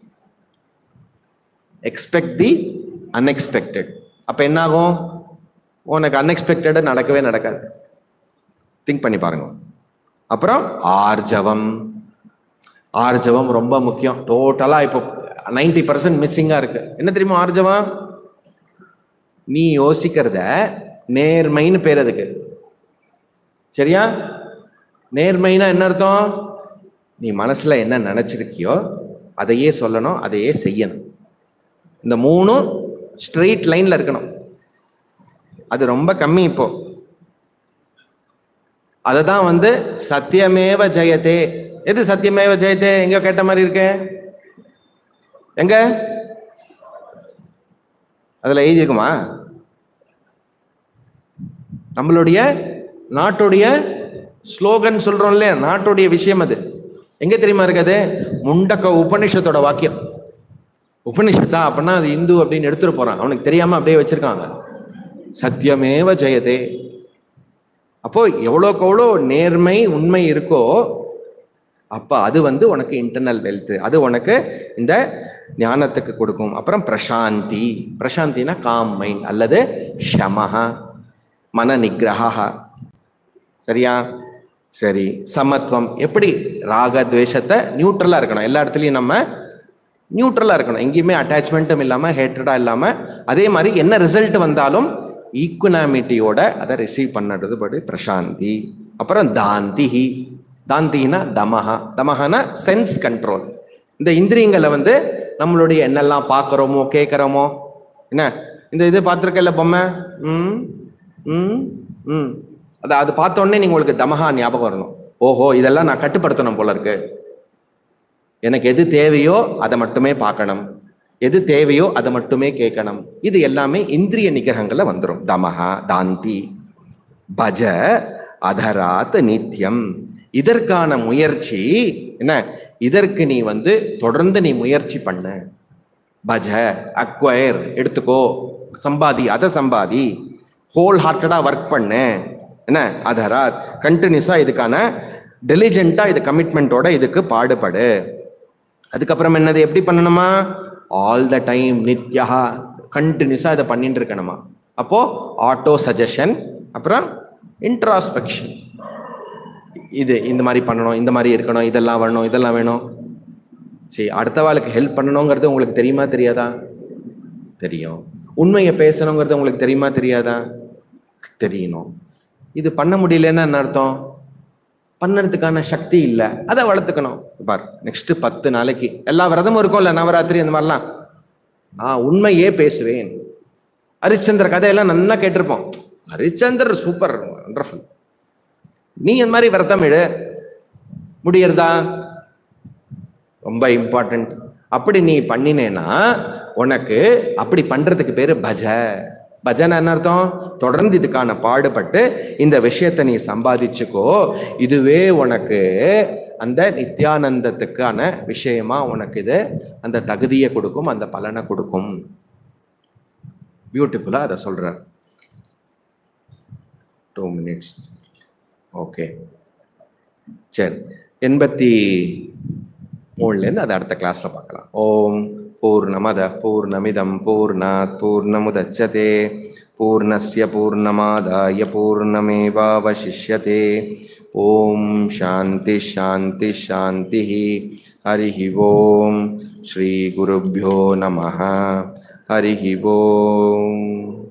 எக்ஸ்பெக்ட் தி அன்எக்ஸ்பெக்டட் அப்ப என்ன ஆகும் உனக்கு அன்எக்ஸ்பெக்டட் நடக்கவே நடக்காது திங்க் பண்ணி பாருங்க அப்புறம் ஆர்ஜவம் ஆர்ஜவம் ரொம்ப முக்கியம் டோட்டலா இப்போ நைன்டி பர்சன்ட் மிஸ்ஸிங்கா இருக்கு என்ன தெரியுமா ஆர்ஜவம் நீ யோசிக்கிறத நேர்மைன்னு பேர் அதுக்கு சரியா நேர்மைனா என்ன அர்த்தம் நீ மனசுல என்ன நினைச்சிருக்கியோ அதையே சொல்லணும் அதையே செய்யணும் இந்த மூணும் ஸ்ட்ரெயிட் லைன்ல இருக்கணும் அது ரொம்ப கம்மி இப்போ அதை தான் வந்து சத்தியமேவ ஜெயத்தே எது சத்தியமேவ ஜெயத்தே எங்க கேட்ட மாதிரி இருக்கு எங்க அதுல எழுதியிருக்குமா நம்மளுடைய நாட்டுடைய ஸ்லோகன் சொல்றோம் இல்லையா நாட்டுடைய விஷயம் அது எங்க தெரியுமா இருக்காது முண்டக்க உபனிஷத்தோட வாக்கியம் உபனிஷத்தா அப்படின்னா அது இந்து அப்படின்னு எடுத்துட்டு போறான் அவனுக்கு தெரியாம அப்படியே வச்சிருக்காங்க சத்தியமேவ ஜெயதே அப்போ எவ்வளோக்கு எவ்வளோ நேர்மை உண்மை இருக்கோ அப்போ அது வந்து உனக்கு இன்டர்னல் வெல்த் அது உனக்கு இந்த ஞானத்துக்கு கொடுக்கும் அப்புறம் பிரசாந்தி பிரசாந்தினா காம் மைண்ட் அல்லது ஷமஹா மன நிகிரகா சரியா சரி சமத்துவம் எப்படி ராக துவேஷத்தை நியூட்ரலாக இருக்கணும் எல்லா இடத்துலையும் நம்ம நியூட்ரலாக இருக்கணும் எங்கேயுமே அட்டாச்மெண்ட்டும் இல்லாமல் ஹேட்ரடாக இல்லாமல் அதே மாதிரி என்ன ரிசல்ட் வந்தாலும் ஈக்குனாமிட்டியோட அதை ரிசீவ் பண்ணுறது படி பிரசாந்தி அப்புறம் தாந்திஹி தாந்தினா தமஹா தமஹானா சென்ஸ் கண்ட்ரோல் இந்த இந்திரியங்களை வந்து நம்மளுடைய என்னெல்லாம் பார்க்குறோமோ கேட்குறோமோ என்ன இந்த இது பார்த்துருக்கல பொம்மை ம் ம் ம் அது அது பார்த்த உடனே நீங்கள் உங்களுக்கு தமஹா ஞாபகம் வரணும் ஓஹோ இதெல்லாம் நான் கட்டுப்படுத்தணும் போல இருக்கு எனக்கு எது தேவையோ அதை மட்டுமே பார்க்கணும் எது தேவையோ அதை மட்டுமே கேட்கணும் இது எல்லாமே இந்திரிய நிகரங்கள்ல வந்துடும் தமஹா தாந்தி பஜ அதராத் நித்தியம் இதற்கான முயற்சி என்ன இதற்கு நீ வந்து தொடர்ந்து நீ முயற்சி பண்ண பஜ அக்வயர் எடுத்துக்கோ சம்பாதி அதை சம்பாதி ஹோல் ஹார்ட்டடா ஒர்க் பண்ணு என்ன அதராத் கண்டினியூஸா இதுக்கான டெலிஜென்ட்டா இது கமிட்மெண்ட்டோட இதுக்கு பாடுபடு அதுக்கப்புறம் என்னது எப்படி பண்ணணுமா ஆல் த டைம் நித்யா கண்டினியூஸா இதை பண்ணிட்டு இருக்கணுமா அப்போ ஆட்டோ சஜஷன் அப்புறம் இன்ட்ராஸ்பெக்ஷன் இது இந்த மாதிரி பண்ணணும் இந்த மாதிரி இருக்கணும் இதெல்லாம் வரணும் இதெல்லாம் வேணும் சரி அடுத்த வாழ்க்கை ஹெல்ப் பண்ணணுங்கிறது உங்களுக்கு தெரியுமா தெரியாதா தெரியும் உண்மையை பேசணுங்கிறது உங்களுக்கு தெரியுமா தெரியாதா தெரியணும் இது பண்ண முடியலன்னா என்ன அர்த்தம் பண்ணறதுக்கான சக்தி இல்லை அதை வளர்த்துக்கணும் பார் நெக்ஸ்ட் பத்து நாளைக்கு எல்லா விரதமும் இருக்கும்ல நவராத்திரி அந்த மாதிரிலாம் நான் உண்மையே பேசுவேன் ஹரிச்சந்திர கதையெல்லாம் நல்லா கேட்டிருப்போம் ஹரிச்சந்தர் சூப்பர் வண்டர்ஃபுல் நீ இந்த மாதிரி விரதம் எடு முடியறதா ரொம்ப இம்பார்ட்டன்ட் அப்படி நீ பண்ணினேன்னா உனக்கு அப்படி பண்றதுக்கு பேரு பஜ பஜனை என்ன அர்த்தம் தொடர்ந்து இதுக்கான பாடுபட்டு இந்த விஷயத்தை நீ சம்பாதிச்சுக்கோ இதுவே உனக்கு அந்த நித்யானந்தத்துக்கான விஷயமா உனக்கு இது அந்த தகுதியை கொடுக்கும் அந்த பலனை கொடுக்கும் பியூட்டிஃபுல்லா அதை சொல்றார் டூ மினிட்ஸ் ஓகே சரி எண்பத்தி மூணுலேருந்து அதை அடுத்த கிளாஸ்ல பார்க்கலாம் ஓம் பூர்ணமத பூர்ணமிதம் பூர்ணாத் பூர்ணமுதச்சதே பூர்ணஸ்ய பூர்ணமாதாய பூர்ணமேவாவசிஷ்யதே ஓம் சாந்தி சாந்தி சாந்தி ஹரி ஓம் ஸ்ரீ குருभ्यो நமः ஹரி ஓம்